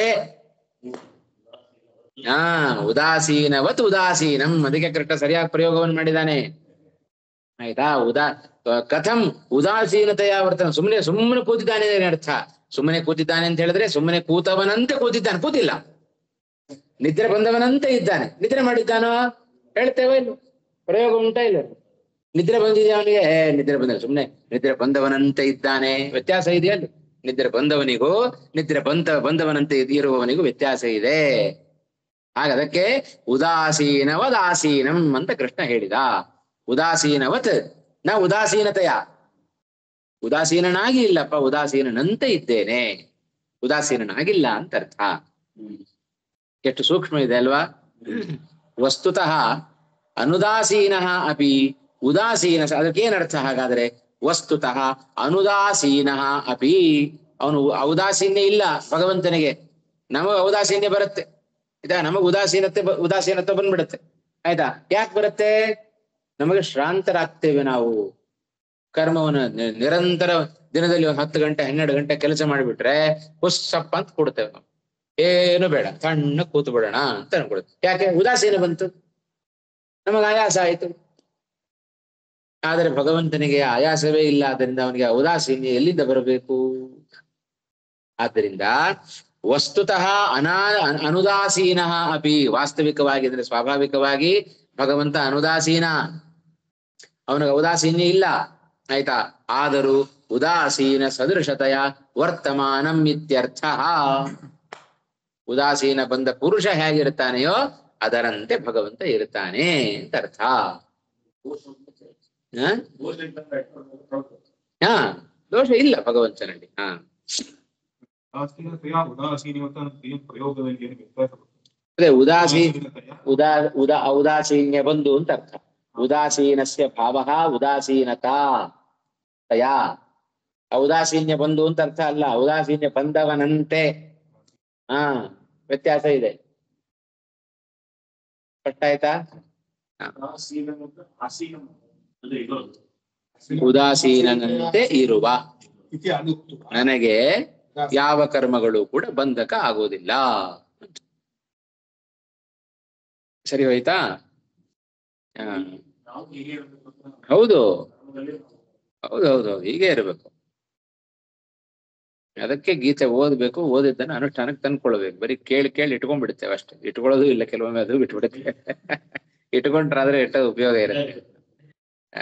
ಹಾ ಉದಾಸೀನವತ್ ಉದಾಸೀನಂ ಅದಕ್ಕೆ ಕರೆಕ್ಟ್ ಸರಿಯಾಗಿ ಪ್ರಯೋಗವನ್ನು ಮಾಡಿದ್ದಾನೆ ಆಯ್ತಾ ಉದಾ ಕಥಂ ಉದಾಸೀನತೆಯ ವರ್ತನ ಸುಮ್ಮನೆ ಸುಮ್ಮನೆ ಕೂತಿದ್ದಾನೆ ಅಂದ್ರೆ ಅರ್ಥ ಸುಮ್ಮನೆ ಕೂತಿದ್ದಾನೆ ಅಂತ ಹೇಳಿದ್ರೆ ಸುಮ್ಮನೆ ಕೂತವನಂತೆ ಕೂತಿದ್ದಾನೆ ಕೂತಿಲ್ಲ ನಿದ್ರೆ ಬಂದವನಂತೆ ಇದ್ದಾನೆ ನಿದ್ರೆ ಮಾಡಿದ್ದಾನೋ ಹೇಳ್ತೇವೆ ಇಲ್ಲ ಪ್ರಯೋಗ ಉಂಟಾ ಇಲ್ಲ ನಿದ್ರೆ ಬಂದಿದೆ ಅವನಿಗೆ ಏ ನಿದ್ರೆ ಬಂದಿಲ್ಲ ಸುಮ್ಮನೆ ನಿದ್ರೆ ಬಂದವನಂತೆ ಇದ್ದಾನೆ ವ್ಯತ್ಯಾಸ ಇದೆಯಲ್ಲ ನಿದ್ರೆ ಬಂದವನಿಗೂ ನಿದ್ರೆ ಬಂದ ಬಂದವನಂತೆ ಇದ್- ಇರುವವನಿಗೂ ವ್ಯತ್ಯಾಸ ಇದೆ ಹಾಗ ಅದಕ್ಕೆ ಉದಾಸೀನವದಾಸೀನಂ ಅಂತ ಕೃಷ್ಣ ಹೇಳಿದ ಉದಾಸೀನವತ್ ನ ಉದಾಸೀನತೆಯ ಉದಾಸೀನನಾಗಿ ಇಲ್ಲಪ್ಪ ಉದಾಸೀನನಂತೆ ಇದ್ದೇನೆ ಉದಾಸೀನನಾಗಿಲ್ಲ ಅಂತ ಅರ್ಥ ಎಷ್ಟು ಸೂಕ್ಷ್ಮ ಇದೆ ಅಲ್ವಾ ವಸ್ತುತಃ ಅನುದಾಸೀನ ಅಪಿ ಉದಾಸೀನ ಅದಕ್ಕೆ ಏನರ್ಥ ಹಾಗಾದ್ರೆ ವಸ್ತುತಃ ಅನುದಾಸೀನ ಅಪಿ ಅವನು ಔದಾಸೀನ್ಯ ಇಲ್ಲ ಭಗವಂತನಿಗೆ ನಮಗ ಔದಾಸೀನ್ಯ ಬರುತ್ತೆ ಆಯ್ತಾ ನಮಗ್ ಉದಾಸೀನತೆ ಬ- ಉದಾಸೀನತೆ ಬಂದ್ಬಿಡುತ್ತೆ ಆಯ್ತಾ ಯಾಕೆ ಬರುತ್ತೆ ನಮಗೆ ಶ್ರಾಂತರಾಗ್ತೇವೆ ನಾವು ಕರ್ಮವನ್ನು ನಿ- ನಿರಂತರ ದಿನದಲ್ಲಿ ಒಂದು ಹತ್ತು ಗಂಟೆ ಹನ್ನೆರಡು ಗಂಟೆ ಕೆಲಸ ಮಾಡಿಬಿಟ್ರೆ ಹುಸ್ಸಪ್ಪ ಅಂತ ಕೊಡ್ತೇವೆ ನಾವು ಏನು ಬೇಡ ಸಣ್ಣ ಕೂತು ಬಿಡೋಣ ಅಂತ ಅನ್ಕೊಡುತ್ತೆ ಯಾಕೆ ಉದಾಸೀನ ಬಂತು ನಮಗೆ ಆಯಾಸ ಆಯ್ತು ಆದರೆ ಭಗವಂತನಿಗೆ ಆಯಾಸವೇ ಇಲ್ಲ ಆದ್ದರಿಂದ ಅವನಿಗೆ ಉದಾಸೀನ್ಯ ಎಲ್ಲಿಂದ ಬರಬೇಕು ಆದ್ದರಿಂದ ವಸ್ತುತಃ ಅನಾ ಅನ್- ಅನುದಾಸೀನ ಅಪಿ ವಾಸ್ತವಿಕವಾಗಿ ಅಂದ್ರೆ ಸ್ವಾಭಾವಿಕವಾಗಿ ಭಗವಂತ ಅನುದಾಸೀನ ಅವನಿಗೆ ಔದಾಸೀನ್ಯ ಇಲ್ಲ ಆಯ್ತಾ ಆದರೂ ಉದಾಸೀನ ಸದೃಶತೆಯ ವರ್ತಮಾನಂ ಇತ್ಯರ್ಥ ಉದಾಸೀನ ಬಂದ ಪುರುಷ ಹೇಗಿರ್ತಾನೆಯೋ ಅದರಂತೆ ಭಗವಂತ ಇರ್ತಾನೆ ಅಂತ ಅರ್ಥ ಹ? ಹಾ ದೋಷ ಇಲ್ಲ ಭಗವಂತನಲ್ಲಿ ಹಾ ಉದಾಸೀನತೆಯ ಉದಾಸೀನವತ ಅಂತ ಪ್ರಯೋಗದಲ್ಲಿ ಏನು ವ್ಯತ್ಯಾಸ ಬರ್ತದೆ? ಅದೇ ಉದಾಸೀ ಉದಾಸೀನತೆಯ ಉದಾ ಉದಾ ಔದಾಸೀನ್ಯ ಬಂಧು ಅಂತ ಅರ್ಥ ಉದಾಸೀನಸ್ಯ ಭಾವ ಉದಾಸೀನತಾ ತಯಾ ಔದಾಸೀನ್ಯ ಬಂಧು ಅಂತ ಅರ್ಥ ಅಲ್ಲ ಔದಾಸೀನ್ಯ ಬಂದವನಂತೆ ಹಾ ವ್ಯತ್ಯಾಸ ಇದೆ ಸ್ಪಷ್ಟ ಆಯ್ತಾ ಉದಾಸೀನನಂತೆ ಇರುವ ಇತಿ ಅನುಕ್ತು ನನಗೆ ಯಾವ ಕರ್ಮಗಳು ಕೂಡ ಬಂಧಕ ಆಗೋದಿಲ್ಲ ಸರಿ ಹೋಯ್ತಾ ಹಾ. ಹೌದು ಹೌದು ಹೌದು ಹೀಗೆ ಇರಬೇಕು ಅದಕ್ಕೆ ಗೀತೆ ಓದ್ಬೇಕು ಓದಿದ್ದನ್ನ ಅನುಷ್ಠಾನಕ್ಕೆ ತಂದ್ಕೊಳ್ಬೇಕು ಬರೀ ಕೇಳಿ ಕೇಳಿ ಇಟ್ಕೊಂಡ್ಬಿಡ್ತೇವೆ ಅಷ್ಟೇ ಇಟ್ಕೊಳ್ಳೋದು ಇಲ್ಲ ಕೆಲವೊಮ್ಮೆ ಅದು ಬಿಟ್ಬಿಡುತ್ತೆ ಇಟ್ಕೊಂಡ್ರಾದ್ರೆ ಎಷ್ಟ ಉಪಯೋಗ ಇರುತ್ತೆ ಆ,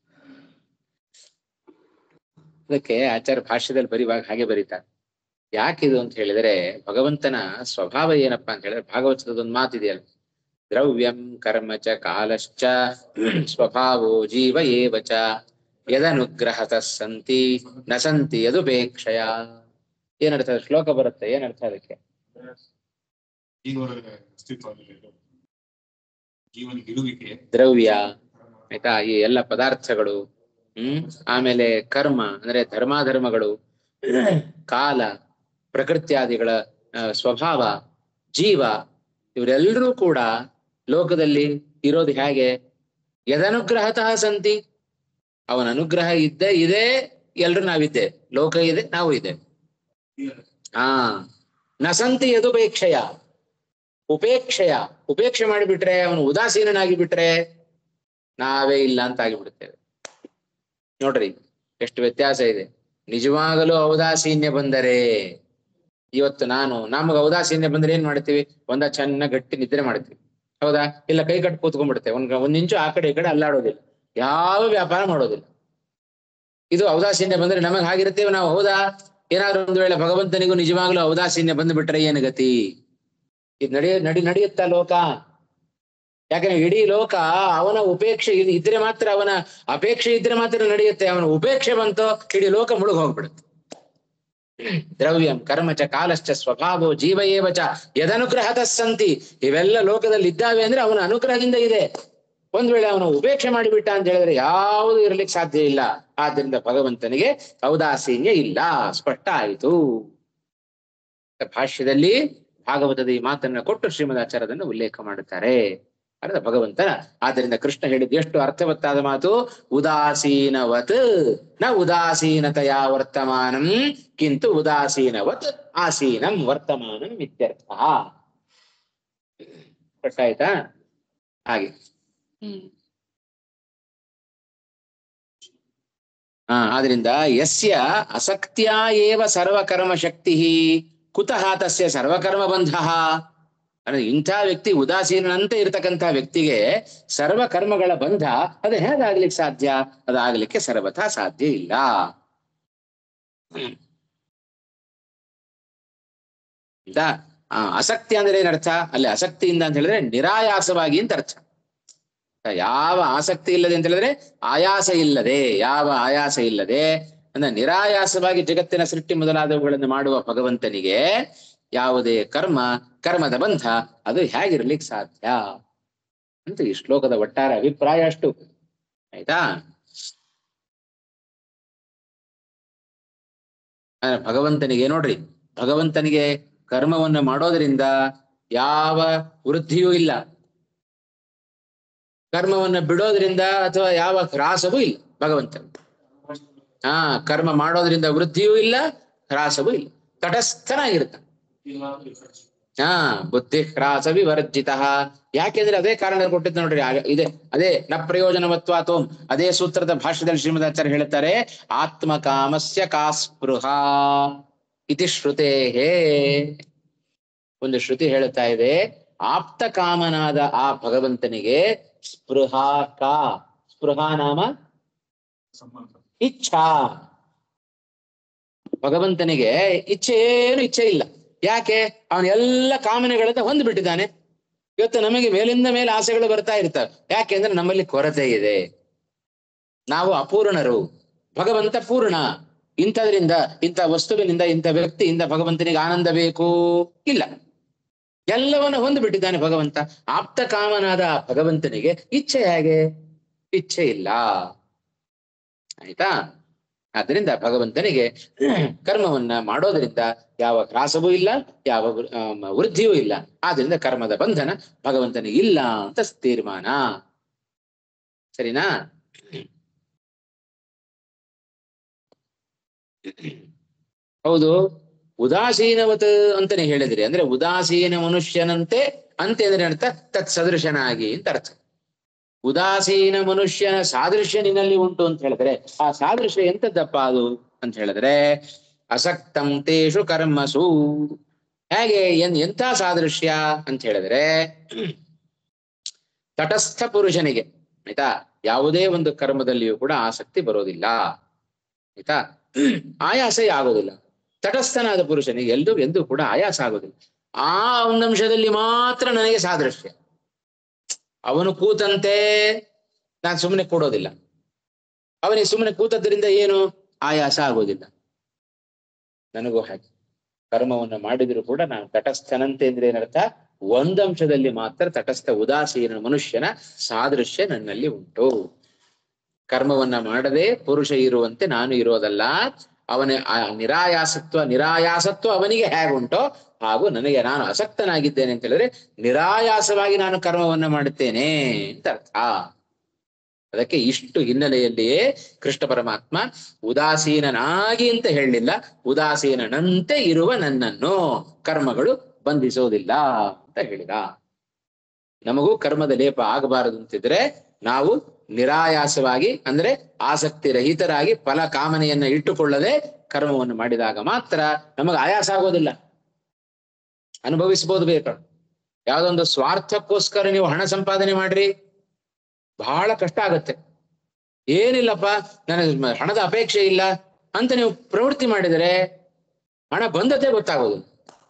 ಅದಕ್ಕೆ ಆಚಾರ್ಯ ಭಾಷ್ಯದಲ್ಲಿ ಬರೀವಾಗ ಹಾಗೆ ಬರೀತಾರೆ ಯಾಕಿದು ಅಂತ ಹೇಳಿದ್ರೆ ಭಗವಂತನ ಸ್ವಭಾವ ಏನಪ್ಪಾ ಅಂತ ಹೇಳಿದ್ರೆ ಭಾಗವತದೊಂದು ಮಾತಿದೆಯಲ್ಲ ದ್ರವ್ಯಂ ಕರ್ಮ ಚ ಕಾಲಶ್ಚ ಸ್ವಭಾವೋ ಜೀವ ಏವ ಚ ಯದನುಗ್ರಹತ ಸಂತಿ ನ ಸಂತಿ ಯದುಪೇಕ್ಷಯ ಏನರ್ಥ ಶ್ಲೋಕ ಬರುತ್ತೆ ಏನರ್ಥ ಅದಕ್ಕೆ ಜೀವನ ಅಸ್ತಿತ್ವದಲ್ಲಿ ಜೀವನಿಗೆ ಇರುವಿಕೆ ದ್ರವ್ಯ ಆಯ್ತಾ ಈ ಎಲ್ಲ ಪದಾರ್ಥಗಳು ಹ್ಮ್ ಆಮೇಲೆ ಕರ್ಮ ಅಂದ್ರೆ ಧರ್ಮಾಧರ್ಮಗಳು ಕಾಲ ಪ್ರಕೃತ್ಯಾದಿಗಳ ಆ, ಸ್ವಭಾವ ಜೀವ ಇವರೆಲ್ಲರೂ ಕೂಡ ಲೋಕದಲ್ಲಿ ಇರೋದು ಹೇಗೆ ಯದನುಗ್ರಹತಃ ಸಂತಿ ಅವನ ಅನುಗ್ರಹ ಇದ್ದೇ ಇದೆ ಎಲ್ರು ನಾವಿದ್ದೆ ಲೋಕ ಇದೆ ನಾವು ಇದೆ ಹಾ ನಸಂತಿ ಯದುಪೇಕ್ಷಯ ಉಪೇಕ್ಷಯ ಉಪೇಕ್ಷೆ ಮಾಡಿಬಿಟ್ರೆ ಅವನು ಉದಾಸೀನನಾಗಿ ಬಿಟ್ರೆ ನಾವೇ ಇಲ್ಲ ಅಂತ ಆಗಿಬಿಡುತ್ತೇವೆ ನೋಡ್ರಿ ಎಷ್ಟು ವ್ಯತ್ಯಾಸ ಇದೆ ನಿಜವಾಗಲೂ ಔದಾಸೀನ್ಯ ಬಂದರೆ ಇವತ್ತು ನಾನು ನಮಗೆ ಔದಾಸೀನ್ಯ ಬಂದ್ರೆ ಏನ್ ಮಾಡ್ತೀವಿ ಒಂದ ಚೆನ್ನಾಗಿ ಗಟ್ಟಿ ನಿದ್ರೆ ಮಾಡ್ತೀವಿ ಹೌದಾ ಇಲ್ಲ ಕೈ ಕಟ್ಟಿ ಕೂತ್ಕೊಂಡ್ಬಿಡ್ತೇವೆ ಒಂದ್ ಒಂದ್ ಇಂಚು ಆ ಕಡೆ ಈ ಕಡೆ ಅಲ್ಲಾಡೋದಿಲ್ಲ ಯಾವ ವ್ಯಾಪಾರ ಮಾಡೋದಿಲ್ಲ ಇದು ಔದಾಸೀನ್ಯ ಬಂದ್ರೆ ನಮಗ್ ಹಾಗಿರ್ತೇವೆ ನಾವು ಹೌದಾ ಏನಾದ್ರೂ ಒಂದು ವೇಳೆ ಭಗವಂತನಿಗೂ ನಿಜವಾಗ್ಲೂ ಔದಾಸೀನ್ಯ ಬಂದು ಬಿಟ್ರೆ ಏನು ಗತಿ ಇದು ನಡೆಯ ನಡಿ ನಡೆಯುತ್ತಾ ಲೋಕ ಯಾಕಂದ್ರೆ ಇಡೀ ಲೋಕ ಅವನ ಉಪೇಕ್ಷೆ ಇದ್- ಇದ್ರೆ ಮಾತ್ರ ಅವನ ಅಪೇಕ್ಷೆ ಇದ್ರೆ ಮಾತ್ರ ನಡೆಯುತ್ತೆ ಅವನ ಉಪೇಕ್ಷೆ ಬಂತು ಇಡೀ ಲೋಕ ಮುಳುಗ್ ಹೋಗ್ಬಿಡುತ್ತೆ ದ್ರವ್ಯಂ ಕರ್ಮ ಚ ಕಾಲಶ್ಚ ಸ್ವಭಾವೋ ಜೀವ ಏವ ಚ ಯದನುಗ್ರಹದ ಸಂತಿ ಇವೆಲ್ಲ ಲೋಕದಲ್ಲಿ ಇದ್ದಾವೆ ಅಂದ್ರೆ ಅವನ ಅನುಗ್ರಹದಿಂದ ಇದೆ ಒಂದ್ ವೇಳೆ ಅವನು ಉಪೇಕ್ಷೆ ಮಾಡಿಬಿಟ್ಟ ಅಂತ ಹೇಳಿದ್ರೆ ಯಾವುದು ಇರ್ಲಿಕ್ಕೆ ಸಾಧ್ಯ ಇಲ್ಲ ಆದ್ರಿಂದ ಭಗವಂತನಿಗೆ ಔದಾಸೀನ್ಯ ಇಲ್ಲ ಸ್ಪಷ್ಟ ಆಯಿತು ಭಾಷ್ಯದಲ್ಲಿ ಭಾಗವತದ ಈ ಮಾತನ್ನ ಕೊಟ್ಟು ಶ್ರೀಮದಾಚಾರ್ಯದನ್ನು ಉಲ್ಲೇಖ ಮಾಡುತ್ತಾರೆ ಅರ್ಥ ಭಗವಂತನ ಆದ್ದರಿಂದ ಕೃಷ್ಣ ಹೇಳಿದ ಎಷ್ಟು ಅರ್ಥವತ್ತಾದ ಮಾತು ಉದಾಸೀನವತ್ ನ ಉದಾಸೀನತೆಯ ವರ್ತಮಾನಂ ಕಿಂತು ಉದಾಸೀನವತ್ ಆಸೀನಂ ವರ್ತಮಾನಂ ಇತ್ಯರ್ಥ ಗೊತ್ತಾಯ್ತಾ ಹಾಗೆ ಹಾ ಆದ್ರಿಂದ ಯಸ್ಯ ಅಸಕ್ತಿಯ ಏವ ಸರ್ವಕರ್ಮ ಶಕ್ತಿ ಕುತಃ ತಸ್ಯ ಸರ್ವಕರ್ಮ ಬಂಧ ಅಂದ್ರೆ ಇಂಥ ವ್ಯಕ್ತಿ ಉದಾಸೀನಂತೆ ಇರತಕ್ಕಂಥ ವ್ಯಕ್ತಿಗೆ ಸರ್ವ ಕರ್ಮಗಳ ಬಂಧ ಅದು ಹೇಗಾಗ್ಲಿಕ್ಕೆ ಸಾಧ್ಯ ಅದಾಗ್ಲಿಕ್ಕೆ ಸರ್ವಥಾ ಸಾಧ್ಯ ಇಲ್ಲ ಹ್ಮ್. ಆಯ್ತಾ? ಆ, ಅಸಕ್ತಿ ಅಂದ್ರೆ ಏನರ್ಥ ಅಲ್ಲಿ ಅಸಕ್ತಿಯಿಂದ ಅಂತ ಹೇಳಿದ್ರೆ ನಿರಾಯಾಸವಾಗಿ ಅಂತ ಅರ್ಥ ಯಾವ ಆಸಕ್ತಿ ಇಲ್ಲದೆ ಅಂತ ಹೇಳಿದ್ರೆ ಆಯಾಸ ಇಲ್ಲದೆ ಯಾವ ಆಯಾಸ ಇಲ್ಲದೆ ಅಂದ್ರೆ ನಿರಾಯಾಸವಾಗಿ ಜಗತ್ತಿನ ಸೃಷ್ಟಿ ಮೊದಲಾದವುಗಳನ್ನು ಮಾಡುವ ಭಗವಂತನಿಗೆ ಯಾವುದೇ ಕರ್ಮ ಕರ್ಮದ ಬಂಧ ಅದು ಹೇಗಿರ್ಲಿಕ್ಕೆ ಸಾಧ್ಯ ಅಂತ ಈ ಶ್ಲೋಕದ ಒಟ್ಟಾರೆ ಅಭಿಪ್ರಾಯ ಅಷ್ಟು ಆಯ್ತಾ ಅಂದ್ರೆ ಭಗವಂತನಿಗೆ ನೋಡ್ರಿ ಭಗವಂತನಿಗೆ ಕರ್ಮವನ್ನು ಮಾಡೋದ್ರಿಂದ ಯಾವ ವೃದ್ಧಿಯೂ ಇಲ್ಲ ಕರ್ಮವನ್ನ ಬಿಡೋದ್ರಿಂದ ಅಥವಾ ಯಾವ ಹ್ರಾಸವೂ ಇಲ್ಲ ಭಗವಂತ ಹಾ ಕರ್ಮ ಮಾಡೋದ್ರಿಂದ ವೃದ್ಧಿಯೂ ಇಲ್ಲ ಹ್ರಾಸವೂ ಇಲ್ಲ ತಟಸ್ಥನಾಗಿರ್ತಾನೆ ಹಾ ಬುದ್ಧಿ ಹ್ರಾಸ ವಿವರ್ಜಿತ ಯಾಕೆಂದ್ರೆ ಅದೇ ಕಾರಣ ಕೊಟ್ಟಿದ್ದು ನೋಡ್ರಿ ಆಗ- ಇದೆ ಅದೇ ನ ಪ್ರಯೋಜನವತ್ವಾತೋಂ ಅದೇ ಸೂತ್ರದ ಭಾಷ್ಯದಲ್ಲಿ ಶ್ರೀಮದಾಚಾರ್ಯ ಹೇಳ್ತಾರೆ ಆತ್ಮಕಾಮಸ್ಯ ಕಾಸ್ಪೃಹ ಇತಿ ಶ್ರುತೇಹೇ ಒಂದು ಶ್ರುತಿ ಹೇಳುತ್ತಾ ಇದೆ ಆಪ್ತ ಕಾಮನಾದ ಆ ಭಗವಂತನಿಗೆ ಸ್ಪೃಹ ಕಾ ಸ್ಪೃಹ ನಾಮ ಸಂಬಂಧ ಇಚ್ಛಾ ಭಗವಂತನಿಗೆ ಇಚ್ಛೆ ಏನು ಇಚ್ಛೆ ಇಲ್ಲ ಯಾಕೆ ಅವನ ಎಲ್ಲ ಕಾಮನೆಗಳನ್ನ ಹೊಂದ್ಬಿಟ್ಟಿದ್ದಾನೆ ಇವತ್ತು ನಮಗೆ ಮೇಲಿಂದ ಮೇಲೆ ಆಸೆಗಳು ಬರ್ತಾ ಇರ್ತವೆ ಯಾಕೆಂದ್ರೆ ನಮ್ಮಲ್ಲಿ ಕೊರತೆ ಇದೆ ನಾವು ಅಪೂರ್ಣರು ಭಗವಂತ ಪೂರ್ಣ ಇಂಥದ್ರಿಂದ ಇಂಥ ವಸ್ತುವಿನಿಂದ ಇಂಥ ವ್ಯಕ್ತಿಯಿಂದ ಭಗವಂತನಿಗೆ ಆನಂದ ಬೇಕು ಇಲ್ಲ ಎಲ್ಲವನ್ನು ಹೊಂದ್ಬಿಟ್ಟಿದ್ದಾನೆ ಭಗವಂತ ಆಪ್ತ ಕಾಮನಾದ ಆ ಭಗವಂತನಿಗೆ ಇಚ್ಛೆ ಹೇಗೆ ಇಚ್ಛೆ ಇಲ್ಲ ಆಯ್ತಾ ಆದ್ರಿಂದ ಭಗವಂತನಿಗೆ ಕರ್ಮವನ್ನ ಮಾಡೋದ್ರಿಂದ ಯಾವ ಹ್ರಾಸವೂ ಇಲ್ಲ ಯಾವ ವೃ- ಆಮ್, ವೃದ್ಧಿಯೂ ಇಲ್ಲ ಆದ್ರಿಂದ ಕರ್ಮದ ಬಂಧನ ಭಗವಂತನಿಗೆ ಇಲ್ಲ ಅಂತ ತೀರ್ಮಾನ ಸರಿನಾ ಹೌದು ಉದಾಸೀನವತ್ ಅಂತಾನೆ ಹೇಳಿದ್ರಿ ಅಂದ್ರೆ ಉದಾಸೀನ ಮನುಷ್ಯನಂತೆ ಅಂತ ಅಂದ್ರೆ ಅರ್ಥ ತತ್ ಸದೃಶನಾಗಿ ಅಂತ ಅರ್ಥ ಉದಾಸೀನ ಮನುಷ್ಯನ ಸಾದೃಶ್ಯ ನಿನ್ನಲ್ಲಿ ಉಂಟು ಅಂತ ಹೇಳಿದ್ರೆ ಆ ಸಾದೃಶ್ಯ ಎಂತದ್ದಪ್ಪ ಅದು ಅಂತ ಹೇಳಿದ್ರೆ ಅಸಕ್ತಂ ತೇಷು ಕರ್ಮಸು ಹೇಗೆ ಎನ್ ಎಂಥ ಸಾದೃಶ್ಯ ಅಂತ ಹೇಳಿದ್ರೆ ತಟಸ್ಥ ಪುರುಷನಿಗೆ ಆಯ್ತಾ ಯಾವುದೇ ಒಂದು ಕರ್ಮದಲ್ಲಿಯೂ ಕೂಡ ಆಸಕ್ತಿ ಬರೋದಿಲ್ಲ ಆಯ್ತಾ ಆಯಾಸ ಆಗೋದಿಲ್ಲ ತಟಸ್ಥನಾದ ಪುರುಷನಿಗೆ ಎಲ್ಲೂ ಎಂದೂ ಕೂಡ ಆಯಾಸ ಆಗೋದಿಲ್ಲ ಆ ಒಂದು ಅಂಶದಲ್ಲಿ ಮಾತ್ರ ನನಗೆ ಸಾದೃಶ್ಯ ಅವನು ಕೂತಂತೆ ನಾನು ಸುಮ್ಮನೆ ಕೊಡೋದಿಲ್ಲ ಅವನಿಗೆ ಸುಮ್ಮನೆ ಕೂತದ್ರಿಂದ ಏನು ಆಯಾಸ ಆಗೋದಿಲ್ಲ ನನಗೂ ಹಾಗೆ ಕರ್ಮವನ್ನು ಮಾಡಿದ್ರು ಕೂಡ ನಾನು ತಟಸ್ಥನಂತೆ ಅಂದ್ರೆ ಏನರ್ಥ ಒಂದಂಶದಲ್ಲಿ ಮಾತ್ರ ತಟಸ್ಥ ಉದಾಸೀನ ಮನುಷ್ಯನ ಸಾದೃಶ್ಯ ನನ್ನಲ್ಲಿ ಉಂಟು ಕರ್ಮವನ್ನ ಮಾಡದೆ ಪುರುಷ ಇರುವಂತೆ ನಾನು ಇರೋದಲ್ಲ ಅವನ ಆ ನಿರಾಯಾಸತ್ವ ನಿರಾಯಾಸತ್ವ ಅವನಿಗೆ ಹೇಗುಂಟೋ ಹಾಗೂ ನನಗೆ ನಾನು ಅಸಕ್ತನಾಗಿದ್ದೇನೆ ಅಂತ ಹೇಳಿದ್ರೆ ನಿರಾಯಾಸವಾಗಿ ನಾನು ಕರ್ಮವನ್ನ ಮಾಡುತ್ತೇನೆ ಅಂತ ಅರ್ಥ ಅದಕ್ಕೆ ಇಷ್ಟು ಹಿನ್ನೆಲೆಯಲ್ಲಿಯೇ ಕೃಷ್ಣ ಪರಮಾತ್ಮ ಉದಾಸೀನನಾಗಿ ಅಂತ ಹೇಳಲಿಲ್ಲ ಉದಾಸೀನನಂತೆ ಇರುವ ನನ್ನನ್ನು ಕರ್ಮಗಳು ಬಂಧಿಸೋದಿಲ್ಲ ಅಂತ ಹೇಳಿದ ನಮಗೂ ಕರ್ಮದ ಲೇಪ ಆಗಬಾರದು ಅಂತಿದ್ರೆ ನಾವು ನಿರಾಯಾಸವಾಗಿ ಅಂದ್ರೆ ಆಸಕ್ತಿ ರಹಿತರಾಗಿ ಫಲ ಕಾಮನೆಯನ್ನ ಇಟ್ಟುಕೊಳ್ಳದೆ ಕರ್ಮವನ್ನು ಮಾಡಿದಾಗ ಮಾತ್ರ ನಮಗೆ ಆಯಾಸ ಆಗೋದಿಲ್ಲ ಅನುಭವಿಸಬಹುದು ಬೇಕು ಯಾವ್ದೊಂದು ಸ್ವಾರ್ಥಕ್ಕೋಸ್ಕರ ನೀವು ಹಣ ಸಂಪಾದನೆ ಮಾಡ್ರಿ ಬಹಳ ಕಷ್ಟ ಆಗತ್ತೆ ಏನಿಲ್ಲಪ್ಪ ನನಗೆ ಮ- ಹಣದ ಅಪೇಕ್ಷೆ ಇಲ್ಲ ಅಂತ ನೀವು ಪ್ರವೃತ್ತಿ ಮಾಡಿದರೆ ಹಣ ಬಂದತೆ ಗೊತ್ತಾಗೋದಿಲ್ಲ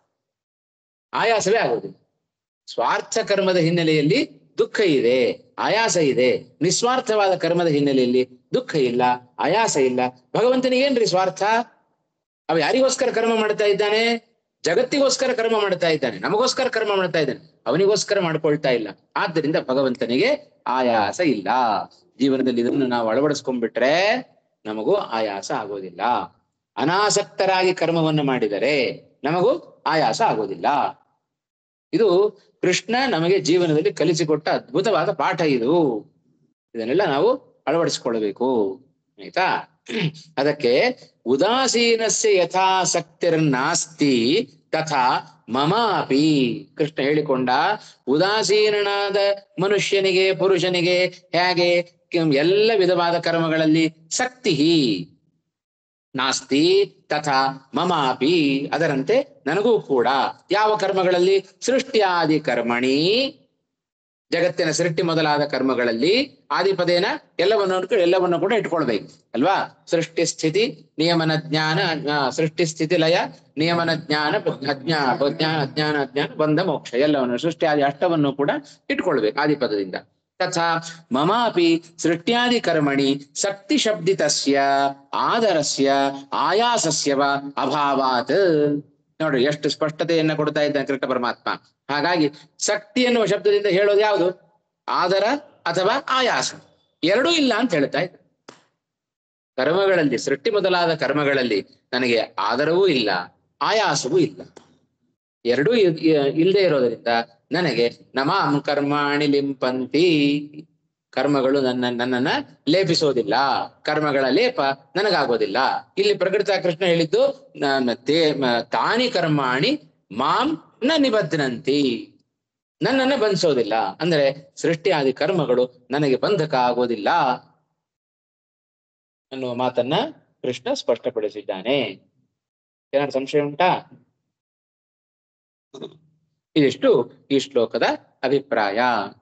ಆಯಾಸವೇ ಆಗೋದಿಲ್ಲ ಸ್ವಾರ್ಥ ಕರ್ಮದ ಹಿನ್ನೆಲೆಯಲ್ಲಿ ದುಃಖ ಇದೆ ಆಯಾಸ ಇದೆ ನಿಸ್ವಾರ್ಥವಾದ ಕರ್ಮದ ಹಿನ್ನೆಲೆಯಲ್ಲಿ ದುಃಖ ಇಲ್ಲ ಆಯಾಸ ಇಲ್ಲ ಭಗವಂತನಿಗೆ ಏನ್ರಿ ಸ್ವಾರ್ಥ ಅವ ಯಾರಿಗೋಸ್ಕರ ಕರ್ಮ ಮಾಡ್ತಾ ಇದ್ದಾನೆ ಜಗತ್ತಿಗೋಸ್ಕರ ಕರ್ಮ ಮಾಡ್ತಾ ಇದ್ದಾನೆ ನಮಗೋಸ್ಕರ ಕರ್ಮ ಮಾಡ್ತಾ ಇದ್ದಾನೆ ಅವನಿಗೋಸ್ಕರ ಮಾಡ್ಕೊಳ್ತಾ ಇಲ್ಲ ಆದ್ದರಿಂದ ಭಗವಂತನಿಗೆ ಆಯಾಸ ಇಲ್ಲ ಜೀವನದಲ್ಲಿ ಇದನ್ನು ನಾವು ಅಳವಡಿಸ್ಕೊಂಡ್ಬಿಟ್ರೆ ನಮಗೂ ಆಯಾಸ ಆಗೋದಿಲ್ಲ ಅನಾಸಕ್ತರಾಗಿ ಕರ್ಮವನ್ನು ಮಾಡಿದರೆ ನಮಗೂ ಆಯಾಸ ಆಗೋದಿಲ್ಲ ಇದು ಕೃಷ್ಣ ನಮಗೆ ಜೀವನದಲ್ಲಿ ಕಲಿಸಿಕೊಟ್ಟ ಅದ್ಭುತವಾದ ಪಾಠ ಇದು ಇದನ್ನೆಲ್ಲ ನಾವು ಅಳವಡಿಸಿಕೊಳ್ಳಬೇಕು ಆಯ್ತಾ ಅದಕ್ಕೆ ಉದಾಸೀನಸ್ಯ ಯಥಾಸಕ್ತಿರ್ನಾಸ್ತಿ ತಥಾ ಮಮಾಪಿ ಕೃಷ್ಣ ಹೇಳಿಕೊಂಡ ಉದಾಸೀನನಾದ ಮನುಷ್ಯನಿಗೆ ಪುರುಷನಿಗೆ ಹೇಗೆ ಕೆ- ಎಲ್ಲ ವಿಧವಾದ ಕರ್ಮಗಳಲ್ಲಿ ಸಕ್ತಿ ನಾಸ್ತಿ ತಥಾ ಮಮಾಪಿ ಅದರಂತೆ ನನಗೂ ಕೂಡ ಯಾವ ಕರ್ಮಗಳಲ್ಲಿ ಸೃಷ್ಟಿಯಾದಿ ಕರ್ಮಣಿ ಜಗತ್ತಿನ ಸೃಷ್ಟಿ ಮೊದಲಾದ ಕರ್ಮಗಳಲ್ಲಿ ಆದಿಪದೇನ ಎಲ್ಲವನ್ನು ಎಲ್ಲವನ್ನು ಕೂಡ ಇಟ್ಕೊಳ್ಬೇಕು ಅಲ್ವಾ ಸೃಷ್ಟಿ ಸ್ಥಿತಿ ನಿಯಮನ ಜ್ಞಾನ ಆ, ಸೃಷ್ಟಿ ಸ್ಥಿತಿ ಲಯ ನಿಯಮನ ಜ್ಞಾನ ಅಜ್ಞಾನ ಜ್ಞಾನ ಅಜ್ಞಾನ ಅಜ್ಞಾನ ಬಂಧ ಮೋಕ್ಷ ಎಲ್ಲವನ್ನು ಸೃಷ್ಟಿ ಆದಿ ಅಷ್ಟವನ್ನು ಕೂಡ ಇಟ್ಕೊಳ್ಬೇಕು ಆದಿಪದದಿಂದ ತಥಾ ಮಮಾಪಿ ಸೃಷ್ಟ್ಯಾದಿ ಕರ್ಮಣಿ ಶಕ್ತಿ ಶಬ್ದಿತಸ್ಯ ಆದರಸ್ಯ ಆಯಾಸಸ್ಯ ವ ಅಭಾವಾತ್ ನೋಡ್ರಿ ಎಷ್ಟು ಸ್ಪಷ್ಟತೆಯನ್ನ ಕೊಡ್ತಾ ಇದ್ದಾನೆ ಕೃಷ್ಣ ಪರಮಾತ್ಮ ಹಾಗಾಗಿ ಶಕ್ತಿ ಎನ್ನುವ ಶಬ್ದದಿಂದ ಹೇಳೋದು ಯಾವುದು ಆದರ ಅಥವಾ ಆಯಾಸ ಎರಡೂ ಇಲ್ಲ ಅಂತ ಹೇಳ್ತಾ ಇದ್ದ ಕರ್ಮಗಳಲ್ಲಿ ಸೃಷ್ಟಿ ಮೊದಲಾದ ಕರ್ಮಗಳಲ್ಲಿ ನನಗೆ ಆದರವೂ ಇಲ್ಲ ಆಯಾಸವೂ ಇಲ್ಲ ಎರಡೂ ಇ- ಇ- ಇಲ್ಲದೆ ಇರೋದರಿಂದ ನನಗೆ ನಮಾಂ ಕರ್ಮಾಣಿ ಲಿಂಪಂತಿ ಕರ್ಮಗಳು ನನ್ನ ನನ್ನನ್ನ ಲೇಪಿಸೋದಿಲ್ಲ ಕರ್ಮಗಳ ಲೇಪ ನನಗಾಗೋದಿಲ್ಲ ಇಲ್ಲಿ ಪ್ರಕೃತ ಕೃಷ್ಣ ಹೇಳಿದ್ದು ನನ್ನ ತೇ ಮ- ತಾನಿ ಕರ್ಮಾಣಿ ಮಾಂ ನ ನಿಬದ್ಧನಂತಿ ನನ್ನನ್ನ ಬಂಧಿಸೋದಿಲ್ಲ ಅಂದ್ರೆ ಸೃಷ್ಟಿಯಾದಿ ಕರ್ಮಗಳು ನನಗೆ ಬಂಧಕ ಆಗೋದಿಲ್ಲ ಅನ್ನುವ ಮಾತನ್ನ ಕೃಷ್ಣ ಸ್ಪಷ್ಟಪಡಿಸಿದ್ದಾನೆ ಏನಾದ್ರು ಸಂಶಯ ಉಂಟಾ ಇದಿಷ್ಟು ಈ ಶ್ಲೋಕದ ಅಭಿಪ್ರಾಯ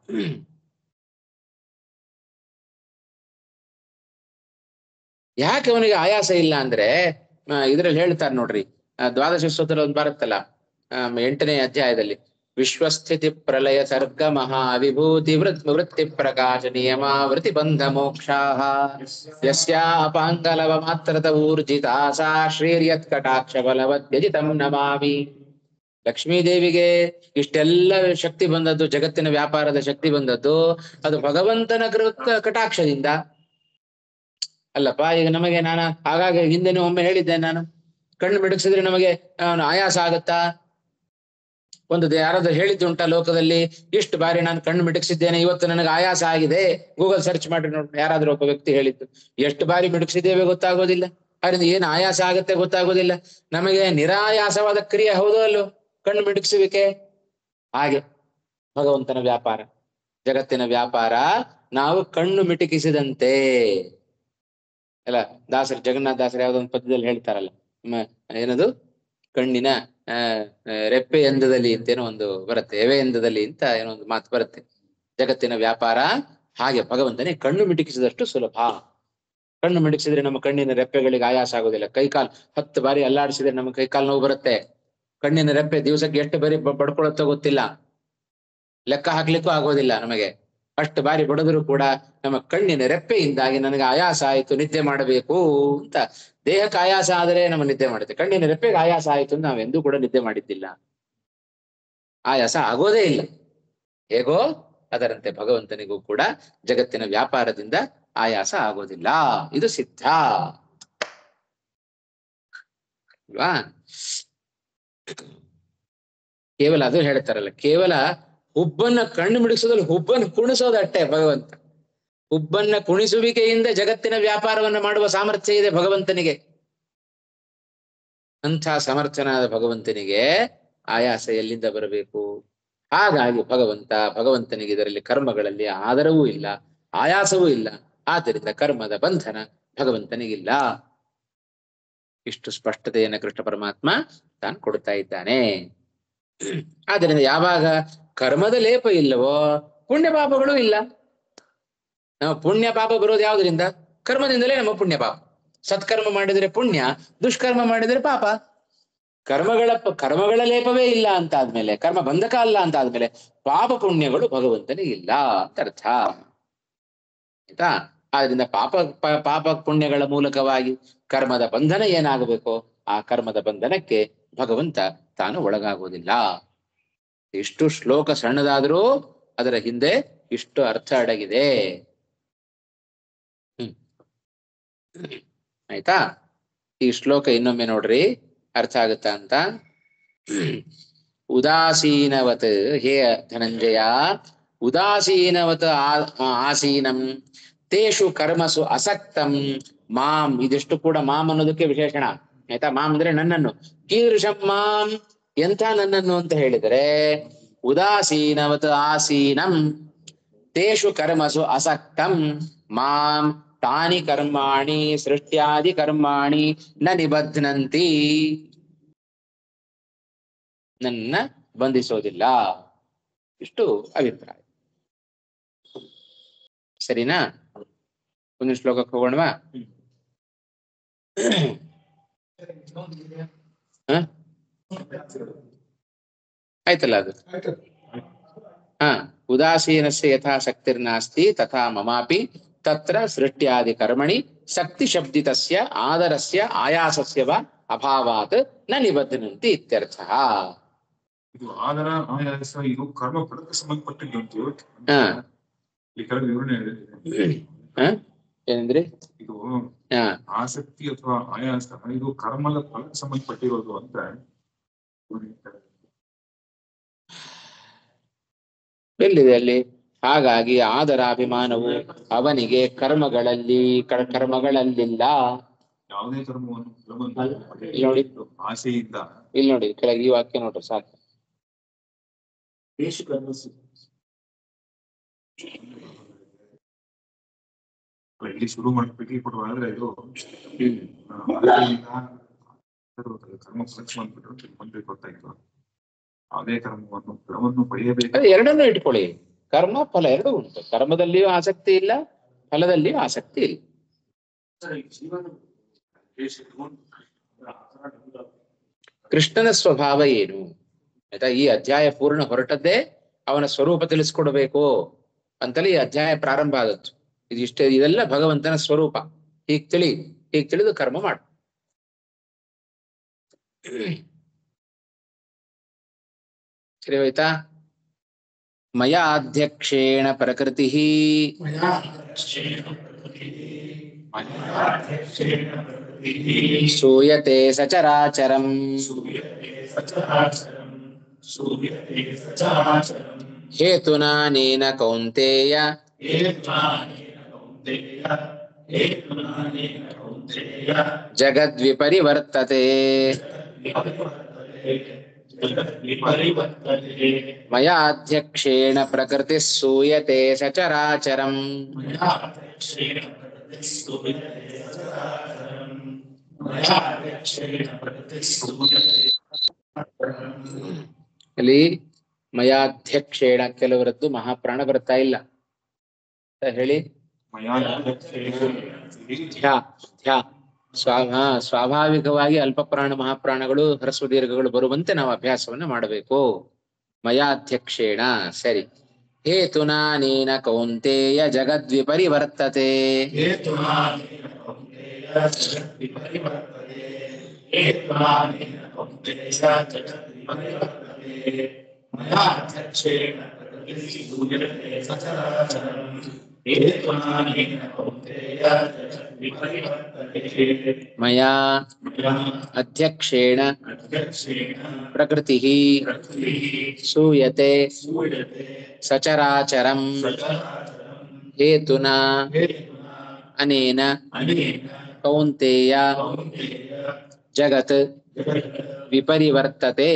ಯಾಕೆ ಅವನಿಗೆ ಆಯಾಸ ಇಲ್ಲ ಅಂದ್ರೆ ಆ, ಇದ್ರಲ್ಲಿ ಹೇಳ್ತಾರೆ ನೋಡ್ರಿ ಆ, ದ್ವಾದಶ ಸ್ತೋತ್ರ ಒಂದು ಬರುತ್ತಲ್ಲ ಆ, ಎಂಟನೇ ಅಧ್ಯಾಯದಲ್ಲಿ ವಿಶ್ವಸ್ಥಿತಿ ಪ್ರಲಯ ಸರ್ಗ ಮಹಾ ವಿಭೂತಿ ವೃತ್ ವೃತ್ತಿ ಪ್ರಕಾಶ ನಿಯಮಾವೃತಿ ಬಂಧ ಮೋಕ್ಷಾಃ ಯಸ್ಯಾಪಾಂಗಲವ ಮಾತ್ರತ ಊರ್ಜಿತಾ ಸಾ ಶ್ರೀರ್ಯತ್ ಕಟಾಕ್ಷ ಬಲವದ್ಯಜಿತಂ ನಮಾಮಿ ಲಕ್ಷ್ಮೀದೇವಿಗೆ ಇಷ್ಟೆಲ್ಲ ಶಕ್ತಿ ಬಂದದ್ದು ಜಗತ್ತಿನ ವ್ಯಾಪಾರದ ಶಕ್ತಿ ಬಂದದ್ದು ಅದು ಭಗವಂತನ ಕೃ- ಕಟಾಕ್ಷದಿಂದ ಅಲ್ಲಪ್ಪ ಈಗ ನಮಗೆ ನಾನು ಹಾಗಾಗಿ ಹಿಂದೆನೆ ಒಮ್ಮೆ ಹೇಳಿದ್ದೆ ನಾನು ಕಣ್ಣು ಮಿಡಕ್ಸಿದ್ರೆ ನಮಗೆ ಆ, ಆಯಾಸ ಆಗತ್ತಾ ಒಂದು ದ- ಯಾರಾದ್ರೂ ಹೇಳಿದ್ದುಂಟ ಲೋಕದಲ್ಲಿ ಇಷ್ಟು ಬಾರಿ ನಾನು ಕಣ್ಣು ಮಿಟಕ್ಸಿದ್ದೇನೆ ಇವತ್ತು ನನಗೆ ಆಯಾಸ ಆಗಿದೆ ಗೂಗಲ್ ಸರ್ಚ್ ಮಾಡಿ ನೋಡಿ ಯಾರಾದ್ರೂ ಒಬ್ಬ ವ್ಯಕ್ತಿ ಹೇಳಿದ್ದು ಎಷ್ಟು ಬಾರಿ ಮಿಡಕ್ಸಿದ್ದೇವೆ ಗೊತ್ತಾಗೋದಿಲ್ಲ ಅದರಿಂದ ಏನು ಆಯಾಸ ಆಗುತ್ತೆ ಗೊತ್ತಾಗೋದಿಲ್ಲ ನಮಗೆ ನಿರಾಯಾಸವಾದ ಕ್ರಿಯೆ ಹೌದೋ ಅಲ್ಲೋ ಕಣ್ಣು ಮಿಟಕ್ಸುವಿಕೆ ಹಾಗೆ ಭಗವಂತನ ವ್ಯಾಪಾರ ಜಗತ್ತಿನ ವ್ಯಾಪಾರ ನಾವು ಕಣ್ಣು ಮಿಟುಕಿಸಿದಂತೆ ಅಲ್ಲ ದಾಸರು ಜಗನ್ನಾಥ ದಾಸರು ಯಾವ್ದೊಂದು ಪದ್ಯದಲ್ಲಿ ಹೇಳ್ತಾರಲ್ಲ ಮ- ಏನದು ಕಣ್ಣಿನ ಆ ಆ, ರೆಪ್ಪೆ ಎಂದದಲ್ಲಿ ಅಂತೇನೋ ಒಂದು ಬರುತ್ತೆ ಎವೆ ಎಂದದಲ್ಲಿ ಅಂತ ಏನೋ ಒಂದು ಮಾತು ಬರುತ್ತೆ ಜಗತ್ತಿನ ವ್ಯಾಪಾರ ಹಾಗೆ ಭಗವಂತನೇ ಕಣ್ಣು ಮಿಟುಕಿಸಿದಷ್ಟು ಸುಲಭ ಕಣ್ಣು ಮಿಟುಕಿಸಿದ್ರೆ ನಮ್ಮ ಕಣ್ಣಿನ ರೆಪ್ಪೆಗಳಿಗೆ ಆಯಾಸ ಆಗೋದಿಲ್ಲ ಕೈಕಾಲ್ ಹತ್ತು ಬಾರಿ ಅಲ್ಲಾಡಿಸಿದ್ರೆ ನಮ್ಮ ಕೈಕಾಲ್ ನೋವು ಬರುತ್ತೆ ಕಣ್ಣಿನ ರೆಪ್ಪೆ ದಿವಸಕ್ಕೆ ಎಷ್ಟು ಬಾರಿ ಬ- ಬಡ್ಕೊಳತ್ತೋ ಗೊತ್ತಿಲ್ಲ ಲೆಕ್ಕ ಹಾಕ್ಲಿಕ್ಕೂ ಆಗೋದಿಲ್ಲ ನಮಗೆ ಅಷ್ಟು ಬಾರಿ ಬಡದರೂ ಕೂಡ ನಮ್ಮ ಕಣ್ಣಿನ ರೆಪ್ಪೆಯಿಂದಾಗಿ ನನಗೆ ಆಯಾಸ ಆಯಿತು ನಿದ್ದೆ ಮಾಡಬೇಕು ಅಂತ ದೇಹಕ್ಕೆ ಆಯಾಸ ಆದರೆ ನಮ್ಮ ನಿದ್ದೆ ಮಾಡುತ್ತೆ ಕಣ್ಣಿನ ರೆಪ್ಪೆಗೆ ಆಯಾಸ ಆಯಿತು ಅಂತ ನಾವೆಂದೂ ಕೂಡ ನಿದ್ದೆ ಮಾಡಿದ್ದಿಲ್ಲ ಆಯಾಸ ಆಗೋದೇ ಇಲ್ಲ ಹೇಗೋ ಅದರಂತೆ ಭಗವಂತನಿಗೂ ಕೂಡ ಜಗತ್ತಿನ ವ್ಯಾಪಾರದಿಂದ ಆಯಾಸ ಆಗೋದಿಲ್ಲ ಇದು ಸಿದ್ಧ ಅಲ್ವಾ ಕೇವಲ ಅದು ಹೇಳ್ತಾರಲ್ಲ ಕೇವಲ ಹುಬ್ಬನ್ನ ಕಣ್ಣು ಮಿಡಿಸೋದ್ರಲ್ಲಿ ಹುಬ್ಬನ್ನು ಕುಣಿಸೋದಟ್ಟೆ ಭಗವಂತ ಹುಬ್ಬನ್ನ ಕುಣಿಸುವಿಕೆಯಿಂದ ಜಗತ್ತಿನ ವ್ಯಾಪಾರವನ್ನ ಮಾಡುವ ಸಾಮರ್ಥ್ಯ ಇದೆ ಭಗವಂತನಿಗೆ ಅಂಥ ಸಮರ್ಥನಾದ ಭಗವಂತನಿಗೆ ಆಯಾಸ ಎಲ್ಲಿಂದ ಬರಬೇಕು ಹಾಗಾಗಿ ಭಗವಂತ ಭಗವಂತನಿಗೆ ಇದರಲ್ಲಿ ಕರ್ಮಗಳಲ್ಲಿ ಆದರವೂ ಇಲ್ಲ ಆಯಾಸವೂ ಇಲ್ಲ ಆದ್ದರಿಂದ ಕರ್ಮದ ಬಂಧನ ಭಗವಂತನಿಗಿಲ್ಲ ಇಷ್ಟು ಸ್ಪಷ್ಟತೆಯನ್ನ ಕೃಷ್ಣ ಪರಮಾತ್ಮ ತಾನು ಕೊಡ್ತಾ ಇದ್ದಾನೆ ಆದ್ದರಿಂದ ಯಾವಾಗ ಕರ್ಮದ ಲೇಪ ಇಲ್ಲವೋ ಪುಣ್ಯ ಪಾಪಗಳು ಇಲ್ಲ ನಾವು ಪುಣ್ಯ ಪಾಪ ಬರೋದು ಯಾವುದರಿಂದ ಕರ್ಮದಿಂದಲೇ ನಮ್ಮ ಪುಣ್ಯ ಪಾಪ ಸತ್ಕರ್ಮ ಮಾಡಿದರೆ ಪುಣ್ಯ ದುಷ್ಕರ್ಮ ಮಾಡಿದರೆ ಪಾಪ ಕರ್ಮಗಳ ಪ- ಕರ್ಮಗಳ ಲೇಪವೇ ಇಲ್ಲ ಅಂತ ಆದ್ಮೇಲೆ ಕರ್ಮ ಬಂಧಕ ಅಲ್ಲ ಅಂತ ಆದ್ಮೇಲೆ ಪಾಪ ಪುಣ್ಯಗಳು ಭಗವಂತನಿಗೆ ಇಲ್ಲ ಅಂತ ಅರ್ಥ ಆಯ್ತಾ ಆದ್ರಿಂದ ಪಾಪ ಪ- ಪಾಪ ಪುಣ್ಯಗಳ ಮೂಲಕವಾಗಿ ಕರ್ಮದ ಬಂಧನ ಏನಾಗಬೇಕೋ ಆ ಕರ್ಮದ ಬಂಧನಕ್ಕೆ ಭಗವಂತ ತಾನು ಒಳಗಾಗುವುದಿಲ್ಲ ಇಷ್ಟು ಶ್ಲೋಕ ಸಣ್ಣದಾದರೂ ಅದರ ಹಿಂದೆ ಇಷ್ಟು ಅರ್ಥ ಅಡಗಿದೆ ಹ್ಮ್ ಆಯ್ತಾ ಈ ಶ್ಲೋಕ ಇನ್ನೊಮ್ಮೆ ನೋಡ್ರಿ ಅರ್ಥ ಆಗುತ್ತಾ ಅಂತ ಉದಾಸೀನವತ್ ಹೇ ಧನಂಜಯ ಉದಾಸೀನವತ್ ಆ- ಆಸೀನಂ ತೇಷು ಕರ್ಮಸು ಅಸಕ್ತಂ ಮಾಂ ಇದಿಷ್ಟು ಕೂಡ ಮಾಂ ಅನ್ನೋದಕ್ಕೆ ವಿಶೇಷಣ ಆಯ್ತಾ ಮಾಂ ಅಂದ್ರೆ ನನ್ನನ್ನು ಕೀದೃಶಂ ಮಾಂ ಎಂಥ ನನ್ನನ್ನು ಅಂತ ಹೇಳಿದರೆ ಉದಾಸೀನವತ್ ಆಸೀನಂ ತೇಷು ಕರ್ಮಸು ಅಸಕ್ತಂ ಮಾಂ ತಾನಿ ಕರ್ಮಾಣಿ ಸೃಷ್ಟ್ಯಾದಿ ಕರ್ಮಾಣಿ ನ ನಿಬಧ್ನಂತಿ ನನ್ನ ಬಂಧಿಸೋದಿಲ್ಲ ಇಷ್ಟು ಅಭಿಪ್ರಾಯ ಸರಿನಾ ಒಂದು ಶ್ಲೋಕಕ್ಕೆ ಹೋಗೋಣವಾ ಹ? ಆಯ್ತಲ್ಲ ಅದು ಆಯ್ತು ಹಾ ಉದಾಸೀನಸ್ಯ ಯಥಾ ಶಕ್ತಿರ್ನಾಸ್ತಿ ತಥಾ ಮಮಾಪಿ ತತ್ರ ಸೃಷ್ಟ್ಯಾದಿ ಕರ್ಮಣಿ ಶಕ್ತಿ ಶಬ್ದಿತಸ್ಯ ಆದರಸ್ಯ ಆಯಾಸಸ್ಯ ವಾ ಅಭಾವಾತ್ ನ ನಿಬಧ್ನಂತಿ ಇತ್ಯರ್ಥಃ ಇದು ಆದರ ಆಯಾಸ ಇದು ಕರ್ಮ ಫಲಕ್ಕೆ ಸಂಬಂಧಪಟ್ಟಿದ್ದಂತೆ ಹಾ. ಈ ಕೆಳಗೆ ವಿವರಣೆ ಹೇಳಿದೆ ಹ ಏನಂದ್ರಿ ಇದು ಹಾ ಆಸಕ್ತಿ ಅಥವಾ ಆಯಾಸ ಇದು ಕರ್ಮದ ಫಲಕ್ಕೆ ಸಂಬಂಧಪಟ್ಟಿರೋದು ಅಂತ ಎಲ್ಲಿದೆ ಅಲ್ಲಿ ಹಾಗಾಗಿ ಆದರ ಅಭಿಮಾನವು ಅವನಿಗೆ ಕರ್ಮಗಳಲ್ಲಿ ಕ- ಕರ್ಮಗಳಲ್ಲಿಲ್ಲ ಯಾವುದೇ ಕರ್ಮವನ್ನು ಫಲವನ್ನು ಇಲ್ಲಿ ನೋಡಿ. ಆಸೆಯಿಂದ ಇಲ್ಲಿ ನೋಡಿ ಕೆಳಗೆ ಈ ವಾಕ್ಯ ನೋಡ್ರಿ ಸಾಕು ಇಲ್ಲಿ ಶುರು ಮಾಡ್ಬಿಟ್ಟು ಕೊಡುವ ಆದ್ರೆ ಇದು ಹ್ಮ್ ಆ, ಆಸೆಯಿಂದ ಅದು ಕರ್ಮ ಫಲಕ್ಕೆ ಸಂಬಂಧಪಟ್ಟಿರೋ ಮುಂದೆ ಗೊತ್ತಾಯ್ತು ಯಾವುದೇ ಕರ್ಮವನ್ನು ಫಲವನ್ನು ಪಡೆಯಬೇಕು ಅದೇ ಎರಡನ್ನೂ ಇಟ್ಕೊಳ್ಳಿ ಕರ್ಮ ಫಲ ಎರಡೂ ಉಂಟು ಕರ್ಮದಲ್ಲಿಯೂ ಆಸಕ್ತಿ ಇಲ್ಲ ಫಲದಲ್ಲಿಯೂ ಆಸಕ್ತಿ ಇಲ್ಲ ಕೃಷ್ಣನ ಸ್ವಭಾವ ಏನು ಆಯ್ತಾ ಈ ಅಧ್ಯಾಯ ಪೂರ್ಣ ಹೊರಟದ್ದೇ ಅವನ ಸ್ವರೂಪ ತಿಳಿಸ್ಕೊಡ್ಬೇಕು ಅಂತಲೇ ಈ ಅಧ್ಯಾಯ ಪ್ರಾರಂಭ ಆದದ್ದು ಇದಿಷ್ಟೇ ಇದೆಲ್ಲ ಭಗವಂತನ ಸ್ವರೂಪ ಹೀಗ್ ತಿಳಿ ಹೀಗ್ ತಿಳಿದು ಕರ್ಮ ಮಾಡು ಸರಿ ಹೋಯ್ತಾ ಮಯಾಧ್ಯಕ್ಷೇಣ ಪ್ರಕೃತಿ ಸೂಯತೆ ಸಚರಾಚರಂ ಹೇತುನಾನೇನ ಕೌಂತೆಯ ಜಗದ್ವಿಪರಿವರ್ತತೆ ಮಯಾಧ್ಯಕ್ಷೇಣ ಪ್ರಕೃತಿ ಸೂಯತೆ ಸಚರಾಚರಂ ಇಲ್ಲಿ ಮಯಾಧ್ಯಕ್ಷೇಣ ಕೆಲವರದ್ದು ಮಹಾಪ್ರಾಣ ಬರ್ತಾ ಇಲ್ಲ ಅಂತ ಹೇಳಿ ಧ್ಯ ಧ್ಯ ಸ್ವಾ ಹಾ, ಸ್ವಾಭಾವಿಕವಾಗಿ ಅಲ್ಪ ಪ್ರಾಣ ಮಹಾಪ್ರಾಣಗಳು ಹ್ರಸ್ವ ದೀರ್ಘಗಳು ಬರುವಂತೆ ನಾವು ಅಭ್ಯಾಸವನ್ನ ಮಾಡಬೇಕು ಮಯಾಧ್ಯಕ್ಷೇಣ ಸರಿ ಹೇತುನಾನೇನ ಕೌಂತೆಯ ಜಗದ್ವಿಪರಿವರ್ತತೆ ಮಯಾ ಅಧ್ಯಕ್ಷೇಣ ಪ್ರಕೃತಿ ಸೂಯತೆ ಸಚರಾಚರಂ ಹೇತುನಾ ಅನೇನ ಕೌಂತೆಯ ಜಗತ್ ವಿಪರಿವರ್ತತೆ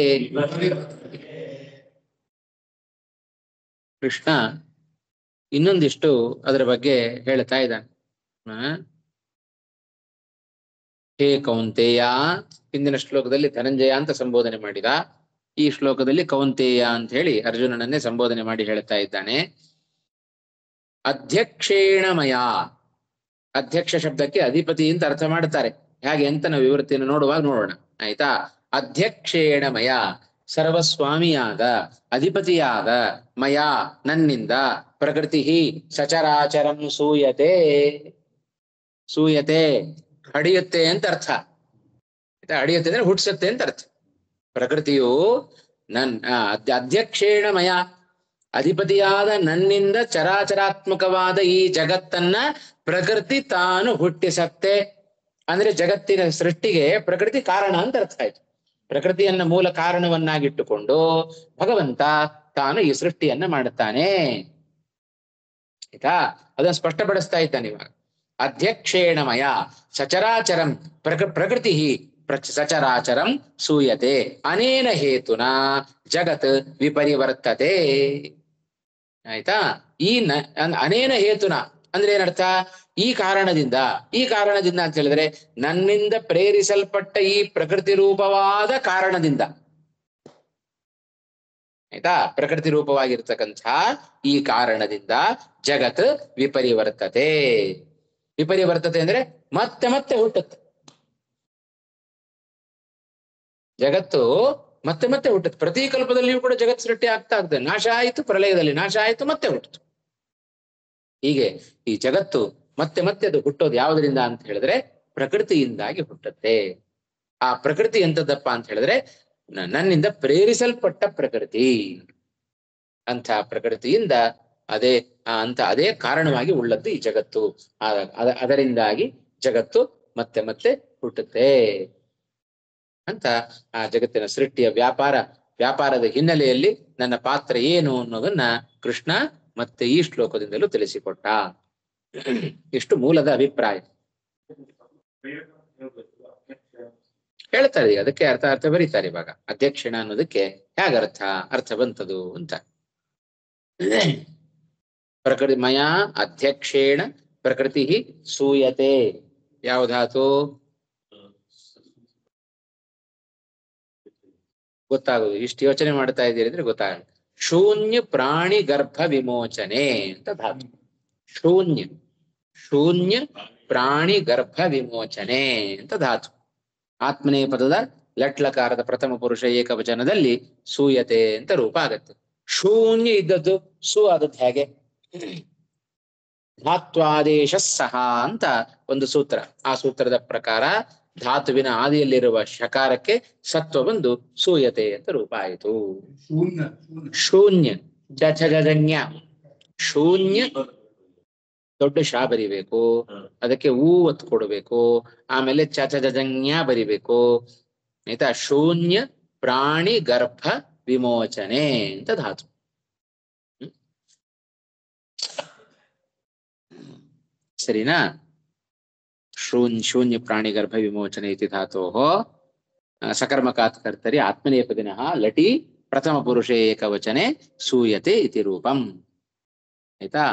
ಕೃಷ್ಣ ಇನ್ನೊಂದಿಷ್ಟು ಅದರ ಬಗ್ಗೆ ಹೇಳ್ತಾ ಇದ್ದಾನೆ ಆ? ಹೇ ಕೌಂತೆಯ ಹಿಂದಿನ ಶ್ಲೋಕದಲ್ಲಿ ಧನಂಜಯ ಅಂತ ಸಂಬೋಧನೆ ಮಾಡಿದ ಈ ಶ್ಲೋಕದಲ್ಲಿ ಕೌಂತೆಯ ಅಂತ ಹೇಳಿ ಅರ್ಜುನನನ್ನೇ ಸಂಬೋಧನೆ ಮಾಡಿ ಹೇಳ್ತಾ ಇದ್ದಾನೆ ಅಧ್ಯಕ್ಷೇಣ ಮಯ ಅಧ್ಯಕ್ಷ ಶಬ್ದಕ್ಕೆ ಅಧಿಪತಿ ಅಂತ ಅರ್ಥ ಮಾಡ್ತಾರೆ ಹೇಗೆ ಅಂತ ನಾವು ವಿವೃತ್ತಿಯನ್ನು ನೋಡುವಾಗ ನೋಡೋಣ ಆಯ್ತಾ ಅಧ್ಯಕ್ಷೇಣ ಮಯ ಸರ್ವಸ್ವಾಮಿಯಾದ ಅಧಿಪತಿಯಾದ ಮಯ ನನ್ನಿಂದ ಪ್ರಕೃತಿ ಸಚರಾಚರಂ ಸೂಯತೆ ಸೂಯತೆ ಹಡಿಯುತ್ತೆ ಅಂತ ಅರ್ಥ ಆಯ್ತಾ ಹಡಿಯುತ್ತೆ ಅಂದ್ರೆ ಹುಟ್ಟಿಸುತ್ತೆ ಅಂತ ಅರ್ಥ ಪ್ರಕೃತಿಯು ನನ್ ಆ, ಅಧ್ಯ- ಅಧ್ಯಕ್ಷೇಣ ಮಯ ಅಧಿಪತಿಯಾದ ನನ್ನಿಂದ ಚರಾಚರಾತ್ಮಕವಾದ ಈ ಜಗತ್ತನ್ನ ಪ್ರಕೃತಿ ತಾನು ಹುಟ್ಟಿಸತ್ತೆ ಅಂದ್ರೆ ಜಗತ್ತಿನ ಸೃಷ್ಟಿಗೆ ಪ್ರಕೃತಿ ಕಾರಣ ಅಂತ ಅರ್ಥ ಆಯ್ತು ಪ್ರಕೃತಿಯನ್ನ ಮೂಲ ಕಾರಣವನ್ನಾಗಿಟ್ಟುಕೊಂಡು ಭಗವಂತ ತಾನು ಈ ಸೃಷ್ಟಿಯನ್ನ ಮಾಡುತ್ತಾನೆ ಆಯ್ತಾ ಅದನ್ನ ಸ್ಪಷ್ಟಪಡಿಸ್ತಾ ಇದ್ದಾನೆ ಇವಾಗ ಅಧ್ಯಕ್ಷೇಣ ಮಯ ಸಚರಾಚರಂ ಪ್ರಕ ಪ್ರಕೃತಿ ಪ್ರಚ ಸಚರಾಚರಂ ಸೂಯತೆ ಅನೇನ ಹೇತುನ ಜಗತ್ ವಿಪರಿವರ್ತತೆ ಆಯ್ತಾ ಈ ನ ಅನ್- ಅನೇನ ಹೇತುನ ಅಂದ್ರೆ ಏನರ್ಥ ಈ ಕಾರಣದಿಂದ ಈ ಕಾರಣದಿಂದ ಅಂತ ಹೇಳಿದ್ರೆ ನನ್ನಿಂದ ಪ್ರೇರಿಸಲ್ಪಟ್ಟ ಈ ಪ್ರಕೃತಿ ರೂಪವಾದ ಕಾರಣದಿಂದ ಆಯ್ತಾ ಪ್ರಕೃತಿ ರೂಪವಾಗಿರ್ತಕ್ಕಂಥ ಈ ಕಾರಣದಿಂದ ಜಗತ್ ವಿಪರಿವರ್ತತೆ ವಿಪರಿವರ್ತತೆ ಅಂದ್ರೆ ಮತ್ತೆ ಮತ್ತೆ ಹುಟ್ಟುತ್ತೆ ಜಗತ್ತು ಮತ್ತೆ ಮತ್ತೆ ಹುಟ್ಟುತ್ತೆ ಪ್ರತಿ ಕಲ್ಪದಲ್ಲಿಯೂ ಕೂಡ ಜಗತ್ ಸೃಷ್ಟಿ ಆಗ್ತಾ ಆಗ್ತದೆ ನಾಶ ಆಯಿತು ಪ್ರಲಯದಲ್ಲಿ ನಾಶ ಆಯಿತು ಮತ್ತೆ ಹುಟ್ಟಿತು ಹೀಗೆ ಈ ಜಗತ್ತು ಮತ್ತೆ ಮತ್ತೆ ಅದು ಹುಟ್ಟೋದು ಯಾವುದರಿಂದ ಅಂತ ಹೇಳಿದ್ರೆ ಪ್ರಕೃತಿಯಿಂದಾಗಿ ಹುಟ್ಟುತ್ತೆ ಆ ಪ್ರಕೃತಿ ಎಂತದಪ್ಪ ಅಂತ ಹೇಳಿದ್ರೆ ನ- ನನ್ನಿಂದ ಪ್ರೇರಿಸಲ್ಪಟ್ಟ ಪ್ರಕೃತಿ ಅಂಥ ಪ್ರಕೃತಿಯಿಂದ ಅದೇ ಆ ಅಂತ ಅದೇ ಕಾರಣವಾಗಿ ಉಳ್ಳದ್ದು ಈ ಜಗತ್ತು ಆ- ಅದ- ಅದರಿಂದಾಗಿ ಜಗತ್ತು ಮತ್ತೆ ಮತ್ತೆ ಹುಟ್ಟುತ್ತೆ ಅಂತ ಆ ಜಗತ್ತಿನ ಸೃಷ್ಟಿಯ ವ್ಯಾಪಾರ ವ್ಯಾಪಾರದ ಹಿನ್ನೆಲೆಯಲ್ಲಿ ನನ್ನ ಪಾತ್ರ ಏನು ಅನ್ನೋದನ್ನ ಕೃಷ್ಣ ಮತ್ತೆ ಈ ಶ್ಲೋಕದಿಂದಲೂ ತಿಳಿಸಿಕೊಟ್ಟ ಇಷ್ಟು ಮೂಲದ ಅಭಿಪ್ರಾಯ ಹೇಳ್ತಾರೆ ಈಗ ಅದಕ್ಕೆ ಅರ್ಥ ಅರ್ಥ ಬರೀತಾರೆ ಇವಾಗ ಅಧ್ಯಕ್ಷಣ ಅನ್ನೋದಕ್ಕೆ ಹೇಗರ್ಥ ಅರ್ಥ ಬಂತದು ಅಂತ ಪ್ರಕೃತಿ ಮಯ ಅಧ್ಯಕ್ಷೇಣ ಪ್ರಕೃತಿ ಸೂಯತೆ ಯಾವ ಧಾತು ಗೊತ್ತಾಗುದು ಇಷ್ಟು ಯೋಚನೆ ಮಾಡ್ತಾ ಇದ್ದೀರಿ ಅಂದ್ರೆ ಗೊತ್ತಾಗಲ್ಲ ಶೂನ್ಯ ಪ್ರಾಣಿ ಗರ್ಭ ವಿಮೋಚನೆ ಅಂತ ಧಾತು ಶೂನ್ಯ ಶೂನ್ಯ ಪ್ರಾಣಿ ಗರ್ಭ ವಿಮೋಚನೆ ಅಂತ ಧಾತು ಆತ್ಮನೇ ಪದದ ಲಟ್ಲಕಾರದ ಪ್ರಥಮ ಪುರುಷ ಏಕವಚನದಲ್ಲಿ ಸೂಯತೆ ಅಂತ ರೂಪ ಆಗತ್ತೆ ಶೂನ್ಯ ಇದ್ದದ್ದು ಸು ಆದದ್ದು ಹೇಗೆ ಧಾತ್ವಾದೇಶ ಸಹ ಅಂತ ಒಂದು ಸೂತ್ರ ಆ ಸೂತ್ರದ ಪ್ರಕಾರ ಧಾತುವಿನ ಆದಿಯಲ್ಲಿರುವ ಶಕಾರಕ್ಕೆ ಸತ್ವ ಬಂದು ಸೂಯತೆ ಅಂತ ರೂಪ ಆಯಿತು ಶೂನ್ಯ ಶೂನ್ಯ ಶೂನ್ಯ ಚ ಛ ಜ ಜ್ಞ. ಶೂನ್ಯ ದೊಡ್ಡ ಶಾ ಬರಿಬೇಕು ಅದಕ್ಕೆ ಊ ಒತ್ತು ಕೊಡಬೇಕು ಆಮೇಲೆ ಚ ಛ ಜ ಜ ಜ್ಞ ಬರಿಬೇಕು ಆಯ್ತಾ ಶೂನ್ಯ ಪ್ರಾಣಿ ಗರ್ಭ ವಿಮೋಚನೆ ಅಂತ ಧಾತು ಹ್ಮ್? ಸರಿನಾ ಶೂನ್ಯ ಶೂನ್ಯ ಪ್ರಾಣಿ ಗರ್ಭ ವಿಮೋಚನೆ ಇತಿ ಧಾತೋಃ ಆ, ಸಕರ್ಮಕಾತ್ ಕರ್ತರಿ ಆತ್ಮನೇಪದಿನಃ ಲಟಿ ಪ್ರಥಮ ಪುರುಷೇ ಏಕವಚನೆ ಸೂಯತೆ ಇತಿ ರೂಪಂ ಆಯ್ತಾ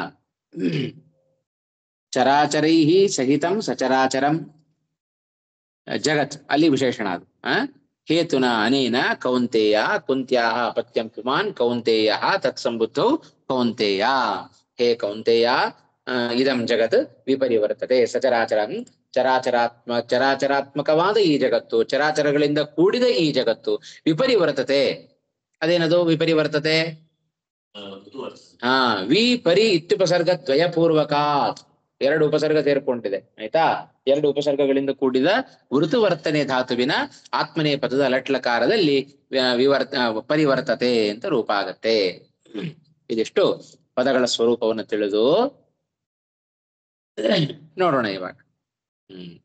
ಚರಾಚರೈಃ ಸಹಿತಂ ಸಚರಾಚರಂ ಜಗತ್ ಅಲ್ಲಿ ವಿಶೇಷಣ ಅದು ಆ ಹೇತುನ ಅನೇನ ಕೌಂತೆಯ ಕುಂತ್ಯಾಹ ಅಪತ್ಯಂ ಪುಮಾನ್ ಕೌಂತೆಯ ತತ್ಸಂಬುದ್ಧೌ ಕೌಂತೆಯ ಹೇ ಕೌಂತೆಯ ಆ, ಇದಂ ಜಗತ್ ವಿಪರಿವರ್ತತೆ ಸಚರಾಚರಂ ಚರಾಚರಾತ್ಮ ಚರಾಚರಾತ್ಮಕವಾದ ಈ ಜಗತ್ತು ಚರಾಚರಗಳಿಂದ ಕೂಡಿದ ಈ ಜಗತ್ತು ವಿಪರಿವರ್ತತೆ ಅದೇನದು ವಿಪರಿವರ್ತತೆ ಹಾ ವಿಪರಿ ಇತ್ಯುಪಸರ್ಗ ದ್ವಯಪೂರ್ವಕಾತ್ ಎರಡು ಉಪಸರ್ಗ ಸೇರ್ಕೊಂಡಿದೆ ಆಯ್ತಾ ಎರಡು ಉಪಸರ್ಗಗಳಿಂದ ಕೂಡಿದ ವೃತುವರ್ತನೆ ಧಾತುವಿನ ಆತ್ಮನೇ ಪದದ ಲಟ್ಲಕಾರದಲ್ಲಿ ವ- ವಿವರ್ತ ಆ, ಪರಿವರ್ತತೆ ಅಂತ ರೂಪ ಆಗತ್ತೆ ಹ್ಮ್. ಇದಿಷ್ಟು ಪದಗಳ ಸ್ವರೂಪವನ್ನು ತಿಳಿದು ನೋಡೋಣ ಇವಾಗ ಹ್ಮ್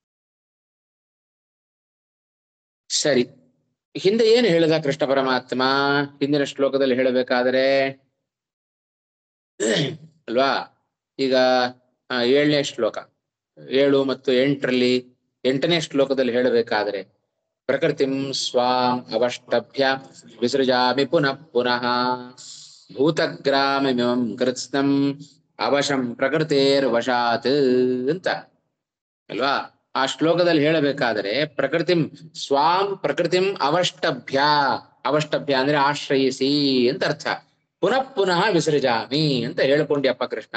ಸರಿ ಹಿಂದೆ ಏನು ಹೇಳಿದ ಕೃಷ್ಣ ಪರಮಾತ್ಮ ಹಿಂದಿನ ಶ್ಲೋಕದಲ್ಲಿ ಹೇಳಬೇಕಾದರೆ ಅಲ್ವಾ ಈಗ ಆ, ಏಳನೇ ಶ್ಲೋಕ ಏಳು ಮತ್ತು ಎಂಟರಲ್ಲಿ ಎಂಟನೇ ಶ್ಲೋಕದಲ್ಲಿ ಹೇಳಬೇಕಾದರೆ ಪ್ರಕೃತಿಂ ಸ್ವಾಂ ಅವಷ್ಟಭ್ಯ ವಿಸೃಜಾಮಿ ಪುನಃ ಪುನಃ ಭೂತಗ್ರಾಮಮಿಮಂ ಕೃತ್ಸ್ನಂ ಅವಶಂ ಪ್ರಕೃತೇರ್ ವಶಾತ್ ಅಂತ ಅಲ್ವಾ ಆ ಶ್ಲೋಕದಲ್ಲಿ ಹೇಳಬೇಕಾದರೆ ಪ್ರಕೃತಿಂ ಸ್ವಾಂ ಪ್ರಕೃತಿಂ ಅವಷ್ಟಭ್ಯ ಅವಷ್ಟಭ್ಯ ಅಂದ್ರೆ ಆಶ್ರಯಿಸಿ ಅಂತ ಅರ್ಥ ಪುನಃ ಪುನಃ ವಿಸರ್ಜಾಮಿ ಅಂತ ಹೇಳ್ಕೊಂಡ್ಯಪ್ಪ ಕೃಷ್ಣ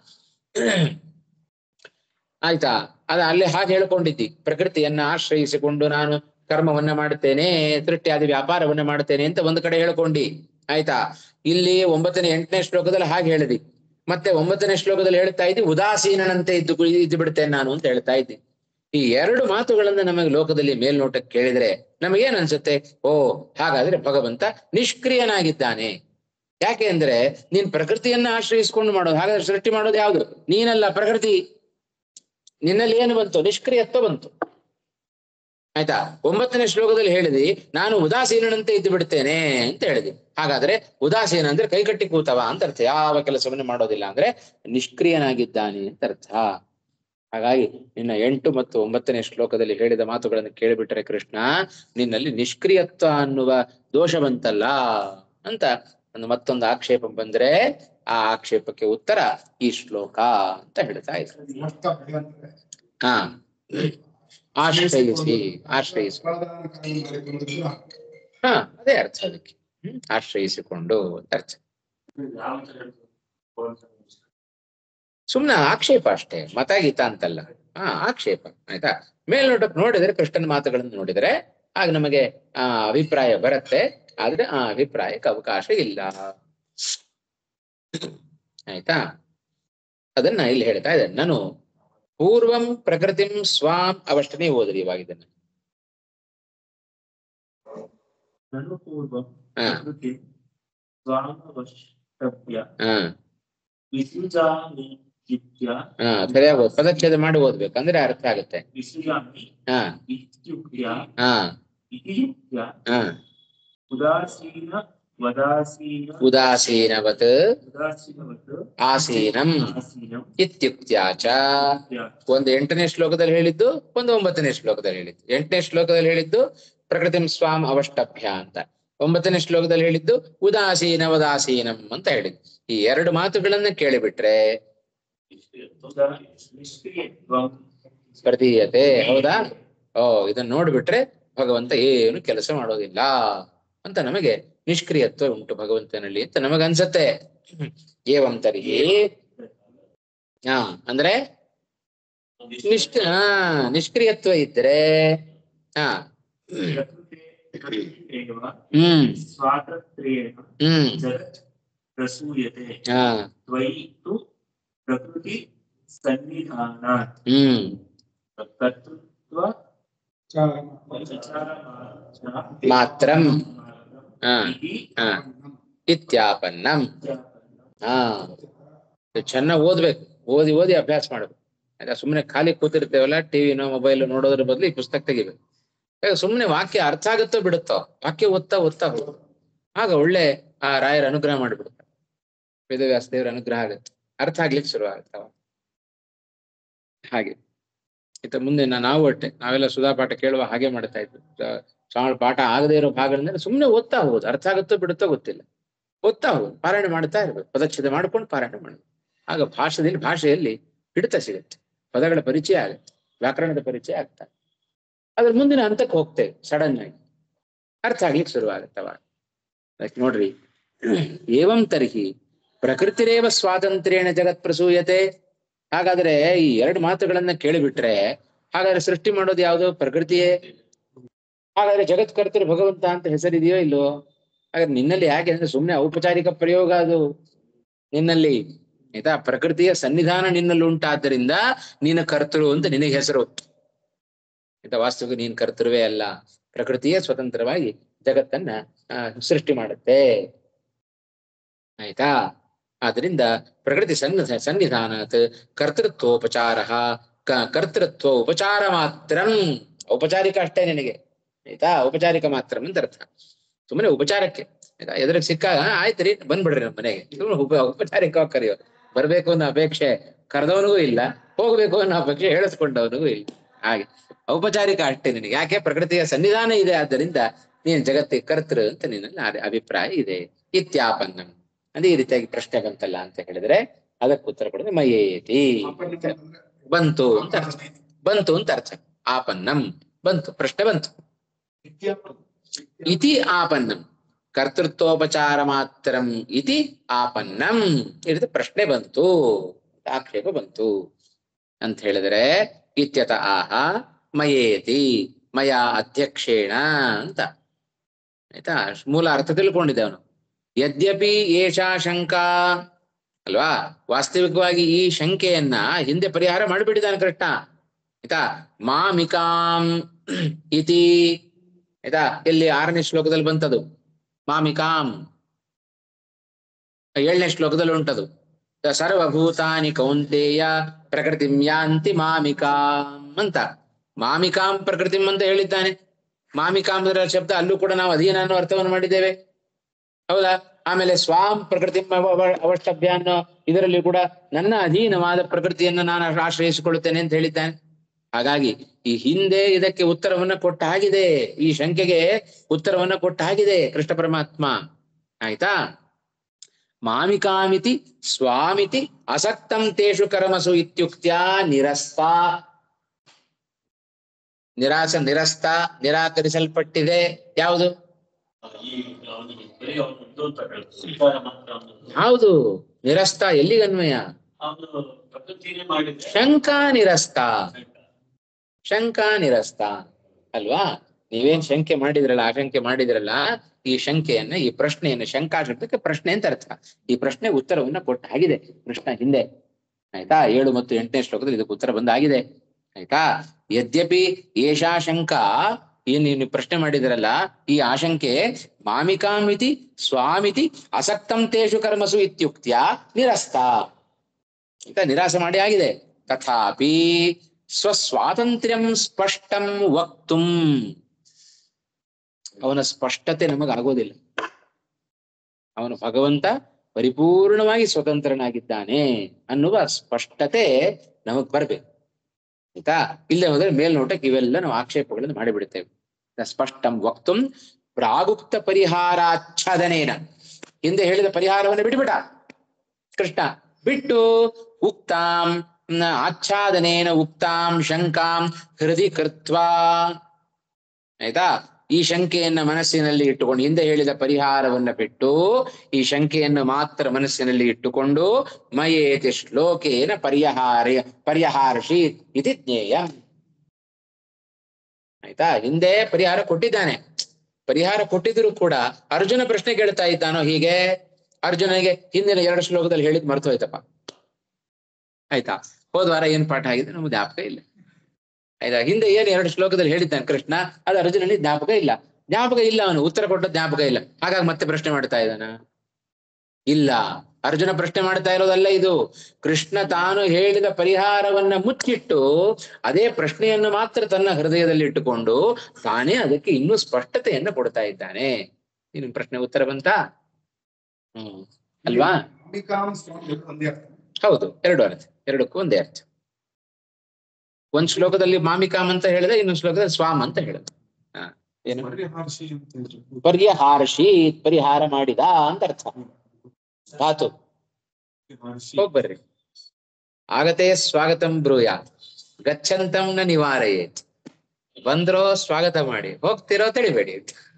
ಆಯ್ತಾ ಅದ ಅಲ್ಲಿ ಹಾಗೆ ಹೇಳ್ಕೊಂಡಿದ್ದಿ ಪ್ರಕೃತಿಯನ್ನ ಆಶ್ರಯಿಸಿಕೊಂಡು ನಾನು ಕರ್ಮವನ್ನ ಮಾಡುತ್ತೇನೆ ಸೃಷ್ಟಿಯಾದಿ ವ್ಯಾಪಾರವನ್ನ ಮಾಡುತ್ತೇನೆ ಅಂತ ಒಂದು ಕಡೆ ಹೇಳ್ಕೊಂಡಿ ಆಯ್ತಾ ಇಲ್ಲಿ ಒಂಬತ್ತನೇ ಎಂಟನೇ ಶ್ಲೋಕದಲ್ಲಿ ಹಾಗೆ ಹೇಳಿದಿ ಮತ್ತೆ ಒಂಬತ್ತನೇ ಶ್ಲೋಕದಲ್ಲಿ ಹೇಳ್ತಾ ಇದ್ದಿ ಉದಾಸೀನನಂತೆ ಇದ್ದು ಕು- ಇದ್ದು ಬಿಡ್ತೇನೆ ನಾನು ಅಂತ ಹೇಳ್ತಾ ಇದ್ದಿ ಈ ಎರಡು ಮಾತುಗಳನ್ನ ನಮಗೆ ಲೋಕದಲ್ಲಿ ಮೇಲ್ನೋಟಕ್ಕೆ ಕೇಳಿದ್ರೆ ನಮಗೇನ್ ಅನ್ಸುತ್ತೆ ಓ ಹಾಗಾದ್ರೆ ಭಗವಂತ ನಿಷ್ಕ್ರಿಯನಾಗಿದ್ದಾನೆ ಯಾಕೆ ಅಂದ್ರೆ ನೀನ್ ಪ್ರಕೃತಿಯನ್ನ ಆಶ್ರಯಿಸ್ಕೊಂಡು ಮಾಡೋದು ಹಾಗಾದ್ರೆ ಸೃಷ್ಟಿ ಮಾಡೋದು ಯಾವುದು ನೀನಲ್ಲ ಪ್ರಕೃತಿ ನಿನ್ನಲ್ಲಿ ಏನು ಬಂತು ನಿಷ್ಕ್ರಿಯತ್ವ ಬಂತು ಆಯ್ತಾ ಒಂಬತ್ತನೇ ಶ್ಲೋಕದಲ್ಲಿ ಹೇಳಿದಿ ನಾನು ಉದಾಸೀನನಂತೆ ಇದ್ದು ಬಿಡ್ತೇನೆ ಅಂತ ಹೇಳಿದಿ ಹಾಗಾದ್ರೆ ಉದಾಸೀನ ಅಂದ್ರೆ ಕೈಕಟ್ಟಿ ಕೂತವ ಅಂತ ಅರ್ಥ ಯಾವ ಕೆಲಸವನ್ನು ಮಾಡೋದಿಲ್ಲ ಅಂದ್ರೆ ನಿಷ್ಕ್ರಿಯನಾಗಿದ್ದಾನೆ ಅಂತ ಅರ್ಥ ಹಾಗಾಗಿ ನಿನ್ನ ಎಂಟು ಮತ್ತು ಒಂಬತ್ತನೇ ಶ್ಲೋಕದಲ್ಲಿ ಹೇಳಿದ ಮಾತುಗಳನ್ನು ಕೇಳಿಬಿಟ್ರೆ ಕೃಷ್ಣ ನಿನ್ನಲ್ಲಿ ನಿಷ್ಕ್ರಿಯತ್ವ ಅನ್ನುವ ದೋಷ ಬಂತಲ್ಲ ಅಂತ ಒಂದು ಮತ್ತೊಂದು ಆಕ್ಷೇಪ ಬಂದ್ರೆ ಆ ಆಕ್ಷೇಪಕ್ಕೆ ಉತ್ತರ ಈ ಶ್ಲೋಕ ಅಂತ ಹೇಳ್ತಾ ಇದ್ದಾರೆ ಅವಷ್ಟಭ್ಯ ಅಂದ್ರೆ ಹಾ ಆಶ್ರಯಿಸಿ ಆಶ್ರಯಿಸಿ ಪ್ರಧಾನ ಕಾರಣ ಮಾಡಿಕೊಂಡು ಹಾ ಅದೇ ಅರ್ಥ ಅದಕ್ಕೆ ಹ್ಮ್ ಆಶ್ರಯಿಸಿಕೊಂಡು ಅಂತ ಅರ್ಥ ಸುಮ್ನೆ ಆಕ್ಷೇಪ ಅಷ್ಟೇ ಮತ ಗೀತ ಅಂತಲ್ಲ ಹಾ ಆಕ್ಷೇಪ ಆಯ್ತಾ ಮೇಲ್ನೋಟಕ್ಕೆ ನೋಡಿದ್ರೆ ಕೃಷ್ಣನ ಮಾತುಗಳನ್ನು ನೋಡಿದ್ರೆ ಆಗ ನಮಗೆ ಆ ಅಭಿಪ್ರಾಯ ಬರುತ್ತೆ ಆದ್ರೆ ಆ ಅಭಿಪ್ರಾಯಕ್ಕೆ ಅವಕಾಶ ಇಲ್ಲ ಆಯ್ತಾ ಅದನ್ನ ಇಲ್ಲಿ ಹೇಳ್ತಾ ಇದ್ದೇನೆ ನಾನು ಪೂರ್ವಂ ಪ್ರಕೃತಿಂ ಸ್ವಾಂ ಅವಷ್ಟನೇ ಓದ್ರಿ ಇವಾಗ ಇದನ್ನ ನನು ಪೂರ್ವಂ ಹಾ ಪ್ರಕೃತಿ ಸ್ವಾಮವಷ್ಟಭ್ಯ ಹಾ ವಿಸೃಜಾಮಿ ಇತ್ಯ ಹಾ ಸರಿಯಾಗಿ ಓದ್ ಪದಚ್ಛೇದ ಮಾಡಿ ಓದ್ಬೇಕು ಅಂದ್ರೆ ಅರ್ಥ ಆಗುತ್ತೆ ವಿಸೃಜಾಮಿ ಹಾ ಇತ್ಯುಕ್ತ್ಯ ಹಾ ಇತಿ ಯುಕ್ತ್ಯ ಹಾ ಉದಾಸೀನ ವದಾಸೀನ ಉದಾಸೀನವತ್ ಉದಾಸೀನವತ್ ಆಸೀನಂ ಆಸೀನಂ ಇತ್ಯುಕ್ತ್ಯಾ ಚ ಇತ್ಯ. ಒಂದು ಎಂಟನೇ ಶ್ಲೋಕದಲ್ಲಿ ಹೇಳಿದ್ದು ಒಂದು ಒಂಬತ್ತನೇ ಶ್ಲೋಕದಲ್ಲಿ ಹೇಳಿದ್ದು ಎಂಟನೇ ಶ್ಲೋಕದಲ್ಲಿ ಹೇಳಿದ್ದು ಪ್ರಕೃತಿಂ ಸ್ವಾಂ ಅವಷ್ಟಭ್ಯ ಅಂತ ಒಂಬತ್ತನೇ ಶ್ಲೋಕದಲ್ಲಿ ಹೇಳಿದ್ದು ಉದಾಸೀನ ವದಾಸೀನಂ ಅಂತ ಹೇಳಿದ್ದು ಈ ಎರಡು ಮಾತುಗಳನ್ನ ಕೇಳಿಬಿಟ್ರೆ ಉದಾ- ನಿಷ್ಕ್ರಿಯತ್ವಂ ಪ್ರತೀಯತೆ ಹೌದಾ ಓ ಇದನ್ನ ನೋಡ್ಬಿಟ್ರೆ ಭಗವಂತ ಏನು ಕೆಲಸ ಮಾಡೋದಿಲ್ಲ ಅಂತ ನಮಗೆ ನಿಷ್ಕ್ರಿಯತ್ವ ಉಂಟು ಭಗವಂತನಲ್ಲಿ ಅಂತ ನಮಗನ್ಸತ್ತೆ ಏವಂ ತರ್ಹಿ ಹಾ ಅಂದ್ರೆ ನಿಷ್ಕ ಹಾ ನಿಷ್ಕ್ರಿಯತ್ವ ಇದ್ರೆ ಹಾ ಪ್ರಕೃತೆ ಪ್ರಕೃತಿರೇವ ಹ್ಮ್ ಸ್ವಾತಂತ್ರ್ಯೇಣ ಹ್ಮ್ ಜಗತ್ ಪ್ರಸೂಯತೆ ಹಾ ತ್ವಯಿ ತು ಪ್ರಕೃತಿ ಸನ್ನಿಧಾನಾತ್ ಹ್ಮ್ ಕರ್ತೃತ್ವ ಚಾರ ವಿಚಾರಮಾತ್ರ ಮಾತ್ರಂ ಹಾ ಇತಿ ಹಾ ಇತ್ಯಾಪನ್ನಂ ಅಧ್ಯಾಪನ. ಹಾ ಇದು ಚೆನ್ನಾಗಿ ಓದ್ಬೇಕು ಓದಿ ಓದಿ ಅಭ್ಯಾಸ ಮಾಡ್ಬೇಕು ಆಗ ಸುಮ್ಮನೆ ಖಾಲಿ ಕೂತಿರ್ತೇವಲ್ಲ ಟಿವಿನೋ ಮೊಬೈಲ್ ನೋಡೋದ್ರ ಬದಲು ಈ ಪುಸ್ತಕ ತೆಗಿಬೇಕು ಈಗ ಸುಮ್ಮನೆ ವಾಕ್ಯ ಅರ್ಥ ಆಗುತ್ತೋ ಬಿಡುತ್ತೋ ವಾಕ್ಯ ಓದ್ತಾ ಓದ್ತಾ ಹೋಗು ಆಗ ಒಳ್ಳೆ ಆ ರಾಯರ ಅನುಗ್ರಹ ಮಾಡಿಬಿಡ್ತಾರೆ ವೇದವ್ಯಾಸ ದೇವರ ಅನುಗ್ರಹ ಆಗುತ್ತೆ ಅರ್ಥ ಆಗ್ಲಿಕ್ಕೆ ಶುರು ಆಗ್ತಾವ ಹಾಗೆ ಇತ್ತ ಮುಂದೆ ನಾ- ನಾವು ಒಟ್ಟೆ ನಾವೆಲ್ಲ ಸುಧಾ ಪಾಠ ಕೇಳುವ ಹಾಗೆ ಮಾಡ್ತಾ ಇದ್ವಿ ಸ- ಸ್ವಾಮಿ ಪಾಠ ಆಗದೇ ಇರೋ ಭಾಗಗಳಿಂದ ಸುಮ್ಮನೆ ಓದ್ತಾ ಹೋಗುದು ಅರ್ಥ ಆಗುತ್ತೋ ಬಿಡುತ್ತೋ ಗೊತ್ತಿಲ್ಲ ಓದ್ತಾ ಹೋಗುದು ಪಾರಾಯಣ ಮಾಡ್ತಾ ಇರ್ಬೇಕು ಪದಚ್ಛೇದ ಮಾಡ್ಕೊಂಡು ಪಾರಾಯಣ ಮಾಡೋದು ಆಗ ಭಾಷೆಯಲ್ಲಿ ಭಾಷೆಯಲ್ಲಿ ಹಿಡಿತ ಸಿಗುತ್ತೆ ಪದಗಳ ಪರಿಚಯ ಆಗುತ್ತೆ ವ್ಯಾಕರಣದ ಪರಿಚಯ ಆಗ್ತಾ ಅದ್ರ ಮುಂದಿನ ಹಂತಕ್ಕೆ ಹೋಗ್ತೇವೆ ಸಡನ್ ಆಗಿ ಅರ್ಥ ಆಗ್ಲಿಕ್ಕೆ ಶುರು ಆಗುತ್ತವ ಅದಕ್ಕೆ ನೋಡ್ರಿ ಏವಂ ತರ್ಹಿ ಪ್ರಕೃತಿರೇವ ಸ್ವಾತಂತ್ರ್ಯೇಣ ಜಗತ್ ಪ್ರಸೂಯತೆ ಹಾಗಾದ್ರೆ ಈ ಎರಡು ಮಾತುಗಳನ್ನ ಕೇಳಿಬಿಟ್ರೆ ಹಾಗಾದ್ರೆ ಸೃಷ್ಟಿ ಮಾಡೋದು ಯಾವುದು ಪ್ರಕೃತಿಯೇ ಹಾಗಾದ್ರೆ ಜಗತ್ಕರ್ತರು ಭಗವಂತ ಅಂತ ಹೆಸರಿದೆಯೋ ಇಲ್ವೋ ಹಾಗಾದ್ರೆ ನಿನ್ನಲ್ಲಿ ಯಾಕೆ ಅಂದ್ರೆ ಸುಮ್ಮನೆ ಔಪಚಾರಿಕ ಪ್ರಯೋಗ ಅದು ನಿನ್ನಲ್ಲಿ ಆಯ್ತಾ ಪ್ರಕೃತಿಯ ಸನ್ನಿಧಾನ ನಿನ್ನಲ್ಲಿ ಉಂಟಾದ್ದರಿಂದ ನೀನು ಕರ್ತರು ಅಂತ ನಿನಗೆ ಹೆಸರು ಆಯ್ತಾ ವಾಸ್ತವಿಕ ನೀನ್ ಕರ್ತೃವೇ ಅಲ್ಲ ಪ್ರಕೃತಿಯೇ ಸ್ವತಂತ್ರವಾಗಿ ಜಗತ್ತನ್ನ ಆ, ಸೃಷ್ಟಿ ಮಾಡುತ್ತೆ ಆಯ್ತಾ ಆದ್ರಿಂದ ಪ್ರಕೃತಿ ಸನ್ನ ಸನ್ನಿಧಾನಾತ್ ಕರ್ತೃತ್ವೋಪಚಾರ ಕರ್ತೃತ್ವ ಉಪಚಾರ ಮಾತ್ರಂ ಔಪಚಾರಿಕ ಅಷ್ಟೇ ನಿನಗೆ ಆಯ್ತಾ ಔಪಚಾರಿಕ ಮಾತ್ರಂ ಅಂತ ಅರ್ಥ ಸುಮ್ಮನೆ ಉಪಚಾರಕ್ಕೆ ಆಯ್ತಾ ಎದುರಿಗೆ ಸಿಕ್ಕಾಗ ಆಯ್ತು ರೀ ಬಂದ್ಬಿಡ್ರಿ ನಮ್ಮ ಮನೆಗೆ ಸುಮ್ಮನೆ ಉಪ ಔಪಚಾರಿಕವಾಗಿ ಕರೆಯೋದು ಬರ್ಬೇಕು ಅನ್ನೋ ಅಪೇಕ್ಷೆ ಕರೆದವನಿಗೂ ಇಲ್ಲ ಹೋಗ್ಬೇಕು ಅನ್ನೋ ಅಪೇಕ್ಷೆ ಹೇಳಿಸ್ಕೊಂಡವನಿಗೂ ಇಲ್ಲ ಹಾಗೆ ಔಪಚಾರಿಕ ಅಷ್ಟೇ ನಿನಗೆ ಯಾಕೆ ಪ್ರಕೃತಿಯ ಸನ್ನಿಧಾನ ಇದೆ ಆದ್ದರಿಂದ ನೀನು ಜಗತ್ತಿಗೆ ಕರ್ತೃ ಅಂತ ನಿನ್ನಲ್ಲಿ ಆ- ಅಭಿಪ್ರಾಯ ಇದೆ ಇತ್ಯಾಪನ್ನಂ ಅಂದ್ರೆ ಈ ರೀತಿಯಾಗಿ ಪ್ರಶ್ನೆ ಬಂತಲ್ಲ ಅಂತ ಹೇಳಿದ್ರೆ ಅದಕ್ಕೆ ಉತ್ತರ ಕೊಡೋದು ಮಯೇತಿ ಬಂತು ಅಂತ ಅರ್ಥ ಬಂತು ಅಂತ ಅರ್ಥ ಆಪನ್ನಂ ಬಂತು ಪ್ರಶ್ನೆ ಬಂತು ಇತಿ ಆಪನ್ನಂ ಕರ್ತೃತ್ವೋಪಚಾರ ಮಾತ್ರಂ ಇತಿ ಆಪನ್ನಂ ಈ ರೀತಿ ಪ್ರಶ್ನೆ ಬಂತು ಆಕ್ಷೇಪ ಬಂತು ಅಂತ ಹೇಳಿದ್ರೆ ಇತ್ಯತ ಆಹ ಮಯೇತಿ ಮಯ ಅಧ್ಯಕ್ಷೇಣ ಅಂತ ಆಯ್ತಾ ಮೂಲ ಅರ್ಥ ತಿಳ್ಕೊಂಡಿದ್ದೆ ಅವನು ಯದ್ಯಪಿ ಏಷಾ ಶಂಕಾ ಅಲ್ವಾ ವಾಸ್ತವಿಕವಾಗಿ ಈ ಶಂಕೆಯನ್ನ ಹಿಂದೆ ಪರಿಹಾರ ಮಾಡಿಬಿಟ್ಟಿದ್ದಾನೆ ಕೃಷ್ಣ ಆಯ್ತಾ ಮಾಮಿಕಾಂ ಇತಿ ಆಯ್ತಾ ಇಲ್ಲಿ ಆರನೇ ಶ್ಲೋಕದಲ್ಲಿ ಬಂತದು ಮಾಮಿಕಾಂ ಏಳನೇ ಶ್ಲೋಕದಲ್ಲಿ ಉಂಟದು ಸರ್ವಭೂತಾನಿ ಕೌಂತೆಯ ಪ್ರಕೃತಿಂ ಯಾಂತಿ ಮಾಮಿಕಾಂ ಅಂತ ಮಾಮಿಕಾಂ ಪ್ರಕೃತಿಂ ಅಂತ ಹೇಳಿದ್ದಾನೆ ಮಾಮಿಕಾಂ ಅದರ ಶಬ್ದ ಅಲ್ಲೂ ಕೂಡ ನಾವು ಅಧೀನ ಅನ್ನೋ ಅರ್ಥವನ್ನು ಮಾಡಿದ್ದೇವೆ ಹೌದಾ ಆಮೇಲೆ ಸ್ವಾಂ ಪ್ರಕೃತಿ ಅವಷ್ಟಭ್ಯ ಅನ್ನೋ ಇದರಲ್ಲಿ ಕೂಡ ನನ್ನ ಅಧೀನವಾದ ಪ್ರಕೃತಿಯನ್ನು ನಾನು ಆಶ್ರಯಿಸಿಕೊಳ್ಳುತ್ತೇನೆ ಅಂತ ಹೇಳಿದ್ದಾನೆ ಹಾಗಾಗಿ ಈ ಹಿಂದೆ ಇದಕ್ಕೆ ಉತ್ತರವನ್ನ ಕೊಟ್ಟ ಹಾಗಿದೆ ಈ ಶಂಕೆಗೆ ಉತ್ತರವನ್ನ ಕೊಟ್ಟ ಹಾಗಿದೆ ಕೃಷ್ಣ ಪರಮಾತ್ಮ ಆಯ್ತಾ ಮಾಮಿಕಾಮಿತಿ ಸ್ವಾಮಿತಿ ಅಸಕ್ತಂ ತೇಷು ಕರ್ಮಸು ಇತ್ಯುಕ್ತ್ಯ ನಿರಸ್ತ ನಿರಾಸ ನಿರಸ್ತ ನಿರಾಕರಿಸಲ್ಪಟ್ಟಿದೆ ಯಾವುದು ಈ ಅವನಿಗೆ ಬರೀ ಅವನೊಂದು ಅಂತ ಹೇಳುದು. ಸ್ವೀಕಾರ ಮಾತ್ರ ಅವನದು. ಹೌದು ನಿರಸ್ತ ಎಲ್ಲಿಗನ್ವಯ ಅವನು ಪ್ರಕೃತಿನೇ ಮಾಡಿದ್ರೆ ಶಂಕಾ ನಿರಸ್ತ ಶಂಕಾ ನಿರಸ್ತ ಅಲ್ವಾ ನೀವೇನ್ ಶಂಕೆ ಮಾಡಿದ್ರಲ್ಲ ಆಶಂಕೆ ಮಾಡಿದ್ರಲ್ಲ ಈ ಶಂಕೆಯನ್ನ ಈ ಪ್ರಶ್ನೆಯನ್ನ ಶಂಕಾ ಶಬ್ದಕ್ಕೆ ಪ್ರಶ್ನೆ ಅಂತ ಅರ್ಥ ಈ ಪ್ರಶ್ನೆ ಉತ್ತರವನ್ನ ಕೊಟ್ಟ ಆಗಿದೆ ಕೃಷ್ಣ ಹಿಂದೆ ಆಯ್ತಾ ಏಳು ಮತ್ತು ಎಂಟನೇ ಶ್ಲೋಕದಲ್ಲಿ ಇದಕ್ಕೆ ಉತ್ತರ ಬಂದಾಗಿದೆ ಆಯ್ತಾ ಯದ್ಯಪಿ ಏಷಾ ಶಂಕಾ ಏನ್ ನೀವು ಪ್ರಶ್ನೆ ಮಾಡಿದಿರಲ್ಲ ಈ ಆಶಂಕೆ ಮಾಮಿಕಾಮಿತಿ ಸ್ವಾಮಿತಿ ಅಸಕ್ತಂ ತೇಷು ಕರ್ಮಸು ಇತ್ಯುಕ್ತ್ಯ ನಿರಸ್ತ ಅಂತ ನಿರಾಸೆ ಮಾಡಿ ಆಗಿದೆ ತಥಾಪಿ ಸ್ವಸ್ವಾತಂತ್ರ್ಯಂ ಸ್ಪಷ್ಟಂ ವಕ್ತುಂ ಅವನ ಸ್ಪಷ್ಟತೆ ನಮಗಾಗೋದಿಲ್ಲ ಅವನು ಭಗವಂತ ಪರಿಪೂರ್ಣವಾಗಿ ಸ್ವತಂತ್ರನಾಗಿದ್ದಾನೆ ಅನ್ನುವ ಸ್ಪಷ್ಟತೆ ನಮಗ್ ಬರ್ಬೇಕು ಆಯ್ತಾ ಇಲ್ಲೇ ಹೋದ್ರೆ ಮೇಲ್ನೋಟಕ್ಕೆ ಇವೆಲ್ಲ ನಾವು ಆಕ್ಷೇಪಗಳನ್ನು ಮಾಡಿಬಿಡ್ತೇವೆ ಸ್ಪಷ್ಟಂ ವಕ್ತುಂ ಪ್ರಾಗುಪ್ತ ಪರಿಹಾರಾಚ್ಛಾದನೇನ ಹಿಂದೆ ಹೇಳಿದ ಪರಿಹಾರವನ್ನು ಬಿಟ್ಬಿಟ ಕೃಷ್ಣ ಬಿಟ್ಟು ಉಕ್ತಾಂ ನ ಆಚ್ಛಾದನೇನ ಉಕ್ತಾಂ ಶಂಕಾಂ ಹೃದಯ ಕೃತ್ವಾ ಆಯ್ತಾ ಈ ಶಂಕೆಯನ್ನ ಮನಸ್ಸಿನಲ್ಲಿ ಇಟ್ಟುಕೊಂಡು ಹಿಂದೆ ಹೇಳಿದ ಪರಿಹಾರವನ್ನ ಬಿಟ್ಟು ಈ ಶಂಕೆಯನ್ನು ಮಾತ್ರ ಮನಸ್ಸಿನಲ್ಲಿ ಇಟ್ಟುಕೊಂಡು ಮಯೇತಿ ಶ್ಲೋಕೇನ ಪರಿಹಾರ ಪರಿಹಾರಶಿ ಇತಿ ಜ್ಞೇಯ ಆಯ್ತಾ ಹಿಂದೆ ಪರಿಹಾರ ಕೊಟ್ಟಿದ್ದಾನೆ ಪರಿಹಾರ ಕೊಟ್ಟಿದ್ರು ಕೂಡ ಅರ್ಜುನ ಪ್ರಶ್ನೆ ಕೇಳ್ತಾ ಇದ್ದಾನೋ ಹೀಗೆ ಅರ್ಜುನನಿಗೆ ಹಿಂದಿನ ಎರಡು ಶ್ಲೋಕದಲ್ಲಿ ಹೇಳಿದ್ ಮರ್ತು ಹೋಯ್ತಪ್ಪ ಆಯ್ತಾ ಹೋದ ವಾರ ಏನ್ ಪಾಠ ಆಗಿದೆ ನಮ್ಗೆ ಜ್ಞಾಪಕ ಇಲ್ಲ ಆಯ್ತಾ ಹಿಂದೆ ಏನ್ ಎರಡು ಶ್ಲೋಕದಲ್ಲಿ ಹೇಳಿದ್ದಾನೆ ಕೃಷ್ಣ ಅದು ಅರ್ಜುನಲ್ಲಿ ಜ್ಞಾಪಕ ಇಲ್ಲ ಜ್ಞಾಪಕ ಇಲ್ಲ ಅವನು ಉತ್ತರ ಕೊಟ್ಟ ಜ್ಞಾಪಕ ಇಲ್ಲ ಹಾಗಾಗಿ ಮತ್ತೆ ಪ್ರಶ್ನೆ ಮಾಡ್ತಾ ಇದ್ದಾನ ಇಲ್ಲ ಅರ್ಜುನ ಪ್ರಶ್ನೆ ಮಾಡ್ತಾ ಇರೋದಲ್ಲ ಇದು ಕೃಷ್ಣ ತಾನು ಹೇಳಿದ ಪರಿಹಾರವನ್ನ ಮುಚ್ಚಿಟ್ಟು ಅದೇ ಪ್ರಶ್ನೆಯನ್ನು ಮಾತ್ರ ತನ್ನ ಹೃದಯದಲ್ಲಿ ಇಟ್ಟುಕೊಂಡು ತಾನೇ ಅದಕ್ಕೆ ಇನ್ನೂ ಸ್ಪಷ್ಟತೆಯನ್ನು ಕೊಡ್ತಾ ಇದ್ದಾನೆ ನಿನ್ ಪ್ರಶ್ನೆ ಉತ್ತರ ಬಂತಾ ಹ್ಮ್ ಅಲ್ವಾ ಅಂಬಿಕಾಂ ಸ್ವಾಮಿ ಒಂದೇ ಅರ್ಥ ಹೌದು ಎರಡು ಅರ್ಥ ಎರಡಕ್ಕೂ ಒಂದೇ ಅರ್ಥ ಒಂದ್ ಶ್ಲೋಕದಲ್ಲಿ ಮಾಮಿಕಾಮ್ ಅಂತ ಹೇಳಿದೆ ಇನ್ನೊಂದ್ ಶ್ಲೋಕದಲ್ಲಿ ಸ್ವಾಮ್ ಅಂತ ಹೇಳಿದ ಹ ಏನು ಪರಿಹಾರ್ಷಿ ಅಂತ ಹೇಳಿದ್ರು ಪರಿಹಾರಶಿ ಪರಿಹಾರ ಮಾಡಿದ ಅಂತ ಅರ್ಥ ಧಾತು ಪರಿಹಾರ್ಷಿ ಹೋಗ್ ಬರ್ರಿ ಆಗತೆ ಸ್ವಾಗತಂ ಬ್ರೂಯ ಗಚ್ಚಂತಂ ನ ನಿವಾರಯೇತ್ ಬಂದ್ರೋ ಸ್ವಾಗತ ಮಾಡಿ ಹೋಗ್ತಿರೋ ತಡಿಬೇಡಿ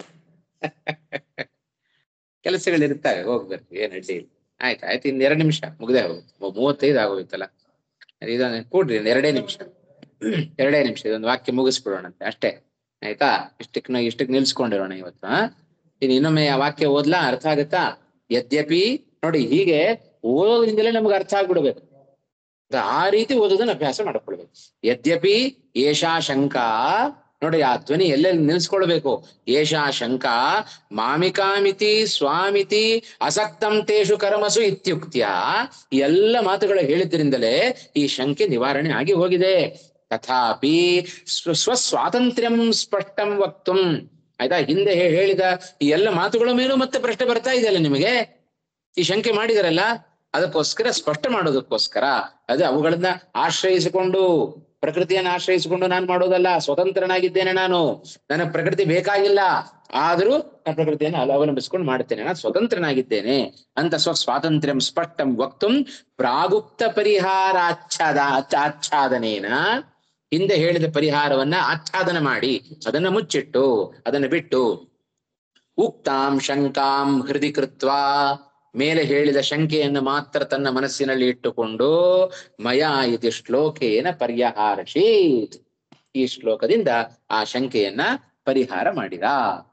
ಕೆಲಸಗಳಿರ್ತಾವೆ ಹೋಗ್ ಬರ್ರಿ ಏನ್ ಅಡ್ಡಿ ಇಲ್ಲ ಆಯ್ತು ಆಯ್ತು ಇನ್ ಎರಡ್ ನಿಮಿಷ ಮುಗ್ದೇ ಹೋಗುತ್ತೆ ಮೂ- ಮೂವತ್ತೈದು ಆಗೋಯ್ತಲ್ಲ ಇದನ್ನ ಕೂಡ್ರಿ ಇನ್ನು ಎರಡೇ ನಿಮಿಷ ಎರಡೇ ನಿಮಿಷ ಇದೊಂದು ವಾಕ್ಯ ಮುಗಿಸ್ಬಿಡೋಣಂತೆ ಅಷ್ಟೇ ಆಯ್ತಾ ಇಷ್ಟಕ್ಕೆ ನಾವು ಇಷ್ಟಕ್ಕೆ ನಿಲ್ಸ್ಕೊಂಡಿರೋಣ ಇವತ್ತು ಹಾ ಇನ್ನು ಇನ್ನೊಮ್ಮೆ ಆ ವಾಕ್ಯ ಓದ್ಲಾ ಅರ್ಥ ಆಗುತ್ತಾ ಯದ್ಯಪಿ ನೋಡಿ ಹೀಗೆ ಓದೋದ್ರಿಂದಲೇ ನಮ್ಗೆ ಅರ್ಥ ಆಗ್ಬಿಡ್ಬೇಕು ಅದು ಆ ರೀತಿ ಓದೋದನ್ನ ಅಭ್ಯಾಸ ಮಾಡ್ಕೊಳ್ಬೇಕು ಯದ್ಯಪಿ ಏಷಾ ಶಂಕಾ ನೋಡಿ ಆ ಧ್ವನಿ ಎಲ್ಲೆಲ್ಲಿ ನಿಲ್ಸ್ಕೊಳ್ಬೇಕು ಏಷಾ ಶಂಕಾ ಮಾಮಿಕಾಮಿತಿ ಸ್ವಾಮಿತಿ ಅಸಕ್ತಂ ತೇಷು ಕರ್ಮಸು ಇತ್ಯುಕ್ತ್ಯ ಈ ಎಲ್ಲ ಮಾತುಗಳು ಹೇಳಿದ್ರಿಂದಲೇ ಈ ಶಂಕೆ ನಿವಾರಣೆ ಆಗಿ ಹೋಗಿದೆ ತಥಾಪಿ ಸ್ವ ಸ್ವಸ್ವಾತಂತ್ರ್ಯಂ ಸ್ಪಷ್ಟಂ ವಕ್ತುಂ ಆಯ್ತಾ ಹಿಂದೆ ಹೇ- ಹೇಳಿದ ಈ ಎಲ್ಲ ಮಾತುಗಳ ಮೇಲೂ ಮತ್ತೆ ಪ್ರಶ್ನೆ ಬರ್ತಾ ಇದೆಯಲ್ಲ ನಿಮಗೆ ಈ ಶಂಕೆ ಮಾಡಿದಾರಲ್ಲ ಅದಕ್ಕೋಸ್ಕರ ಸ್ಪಷ್ಟ ಮಾಡೋದಕ್ಕೋಸ್ಕರ ಅದು ಅವುಗಳನ್ನ ಆಶ್ರಯಿಸಿಕೊಂಡು ಪ್ರಕೃತಿಯನ್ನು ಆಶ್ರಯಿಸಿಕೊಂಡು ನಾನು ಮಾಡೋದಲ್ಲ ಸ್ವತಂತ್ರನಾಗಿದ್ದೇನೆ ನಾನು ನನ್ನ ಪ್ರಕೃತಿ ಬೇಕಾಗಿಲ್ಲ ಆದರೂ ನಾನು ಪ್ರಕೃತಿಯನ್ನು ಅಲ- ಅವಲಂಬಿಸಿಕೊಂಡು ಮಾಡ್ತೇನೆ ನಾನು ಸ್ವತಂತ್ರನಾಗಿದ್ದೇನೆ ಅಂತ ಸ್ವ ಸ್ವಾತಂತ್ರ್ಯಂ ಸ್ಪಷ್ಟಂ ವಕ್ತುಂ ಪ್ರಾಗುಪ್ತ ಪರಿಹಾರಾಚ್ಛಾದ ಆಚ್ಛಾದನೇನ ಹಿಂದೆ ಹೇಳಿದ ಪರಿಹಾರವನ್ನ ಆಚ್ಛಾದನ ಮಾಡಿ ಅದನ್ನ ಮುಚ್ಚಿಟ್ಟು ಅದನ್ನ ಬಿಟ್ಟು ಉಕ್ತಾಂ ಶಂಕಾಂ ಹೃದಯ ಕೃತ್ವ ಮೇಲೆ ಹೇಳಿದ ಶಂಕೆಯನ್ನು ಮಾತ್ರ ತನ್ನ ಮನಸ್ಸಿನಲ್ಲಿ ಇಟ್ಟುಕೊಂಡು ಮಯ ಇದು ಶ್ಲೋಕೇನ ಪರ್ಯಹಾರಶೀತ್ ಈ ಶ್ಲೋಕದಿಂದ ಆ ಶಂಕೆಯನ್ನ ಪರಿಹಾರ ಮಾಡಿದ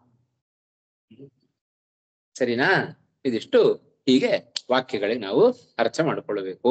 ಸರಿನಾ ಇದಿಷ್ಟು ಹೀಗೆ ವಾಕ್ಯಗಳಿಗೆ ನಾವು ಅರ್ಥ ಮಾಡ್ಕೊಳ್ಬೇಕು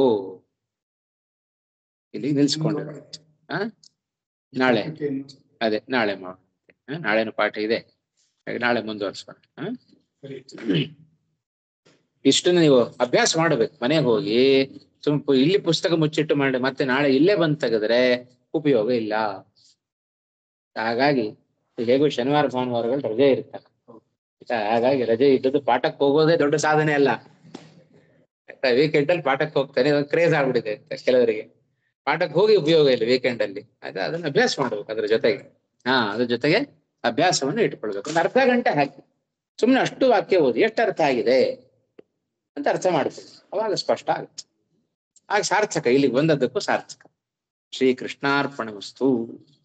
ಇಲ್ಲಿ ನಿಲ್ಸ್ಕೊಂಡಿರೋ ಆ ನಾಳೆ ಅದೇ ನಾಳೆ ಮಾಡೋಣ ನಾಳೆನು ಪಾಠ ಇದೆ ಹಾಗೆ ನಾಳೆ ಮುಂದುವರ್ಸೋಣ ಆ? ಸರಿ ಇಷ್ಟನ್ನ ನೀವು ಅಭ್ಯಾಸ ಮಾಡಬೇಕು ಮನೆಗೆ ಹೋಗಿ ಸುಮ್ ಪು- ಇಲ್ಲಿ ಪುಸ್ತಕ ಮುಚ್ಚಿಟ್ಟು ಮಾಡಿ ಮತ್ತೆ ನಾಳೆ ಇಲ್ಲೇ ಬಂದ್ ತೆಗೆದ್ರೆ ಉಪಯೋಗ ಇಲ್ಲ ಹಾಗಾಗಿ ಹೇಗೂ ಶನಿವಾರ ಭಾನುವಾರಗಳು ರಜೆ ಇರ್ತಾರೆ ಆಯ್ತಾ? ಹಾಗಾಗಿ ರಜೆ ಇದ್ದದ್ದು ಪಾಠಕ್ಕೆ ಹೋಗೋದೇ ದೊಡ್ಡ ಸಾಧನೆ ಅಲ್ಲ ಆಯ್ತಾ ವೀಕೆಂಡ್ ಅಲ್ಲಿ ಪಾಠಕ್ಕೆ ಹೋಗ್ತಾನೆ ಇದೊಂದು ಕ್ರೇಜ್ ಆಗ್ಬಿಟ್ಟಿದೆ ಆಯ್ತಾ ಕೆಲವರಿಗೆ ಪಾಠಕ್ಕೆ ಹೋಗಿ ಉಪಯೋಗ ಇಲ್ಲ ವೀಕೆಂಡ್ ಅಲ್ಲಿ ಆಯ್ತಾ ಅದನ್ನ ಅಭ್ಯಾಸ ಮಾಡ್ಬೇಕು ಅದ್ರ ಜೊತೆಗೆ ಹಾ ಅದ್ರ ಜೊತೆಗೆ ಅಭ್ಯಾಸವನ್ನು ಇಟ್ಕೊಳ್ಬೇಕು ಒಂದು ಅರ್ಧ ಗಂಟೆ ಹಾಕಿ ಸುಮ್ನೆ ಅಷ್ಟು ವಾಕ್ಯ ಓದಿ ಎಷ್ಟು ಅರ್ಥ ಆಗಿದೆ ಅಂತ ಅರ್ಥ ಮಾಡ್ಕೊಳ್ಳಿ ಅವಾಗ ಸ್ಪಷ್ಟ ಆಗುತ್ತೆ ಆಗ ಸಾರ್ಥಕ ಇಲ್ಲಿಗೆ ಬಂದದ್ದಕ್ಕೂ ಸಾರ್ಥಕ ಶ್ರೀ ಕೃಷ್ಣಾರ್ಪಣ ವಸ್ತು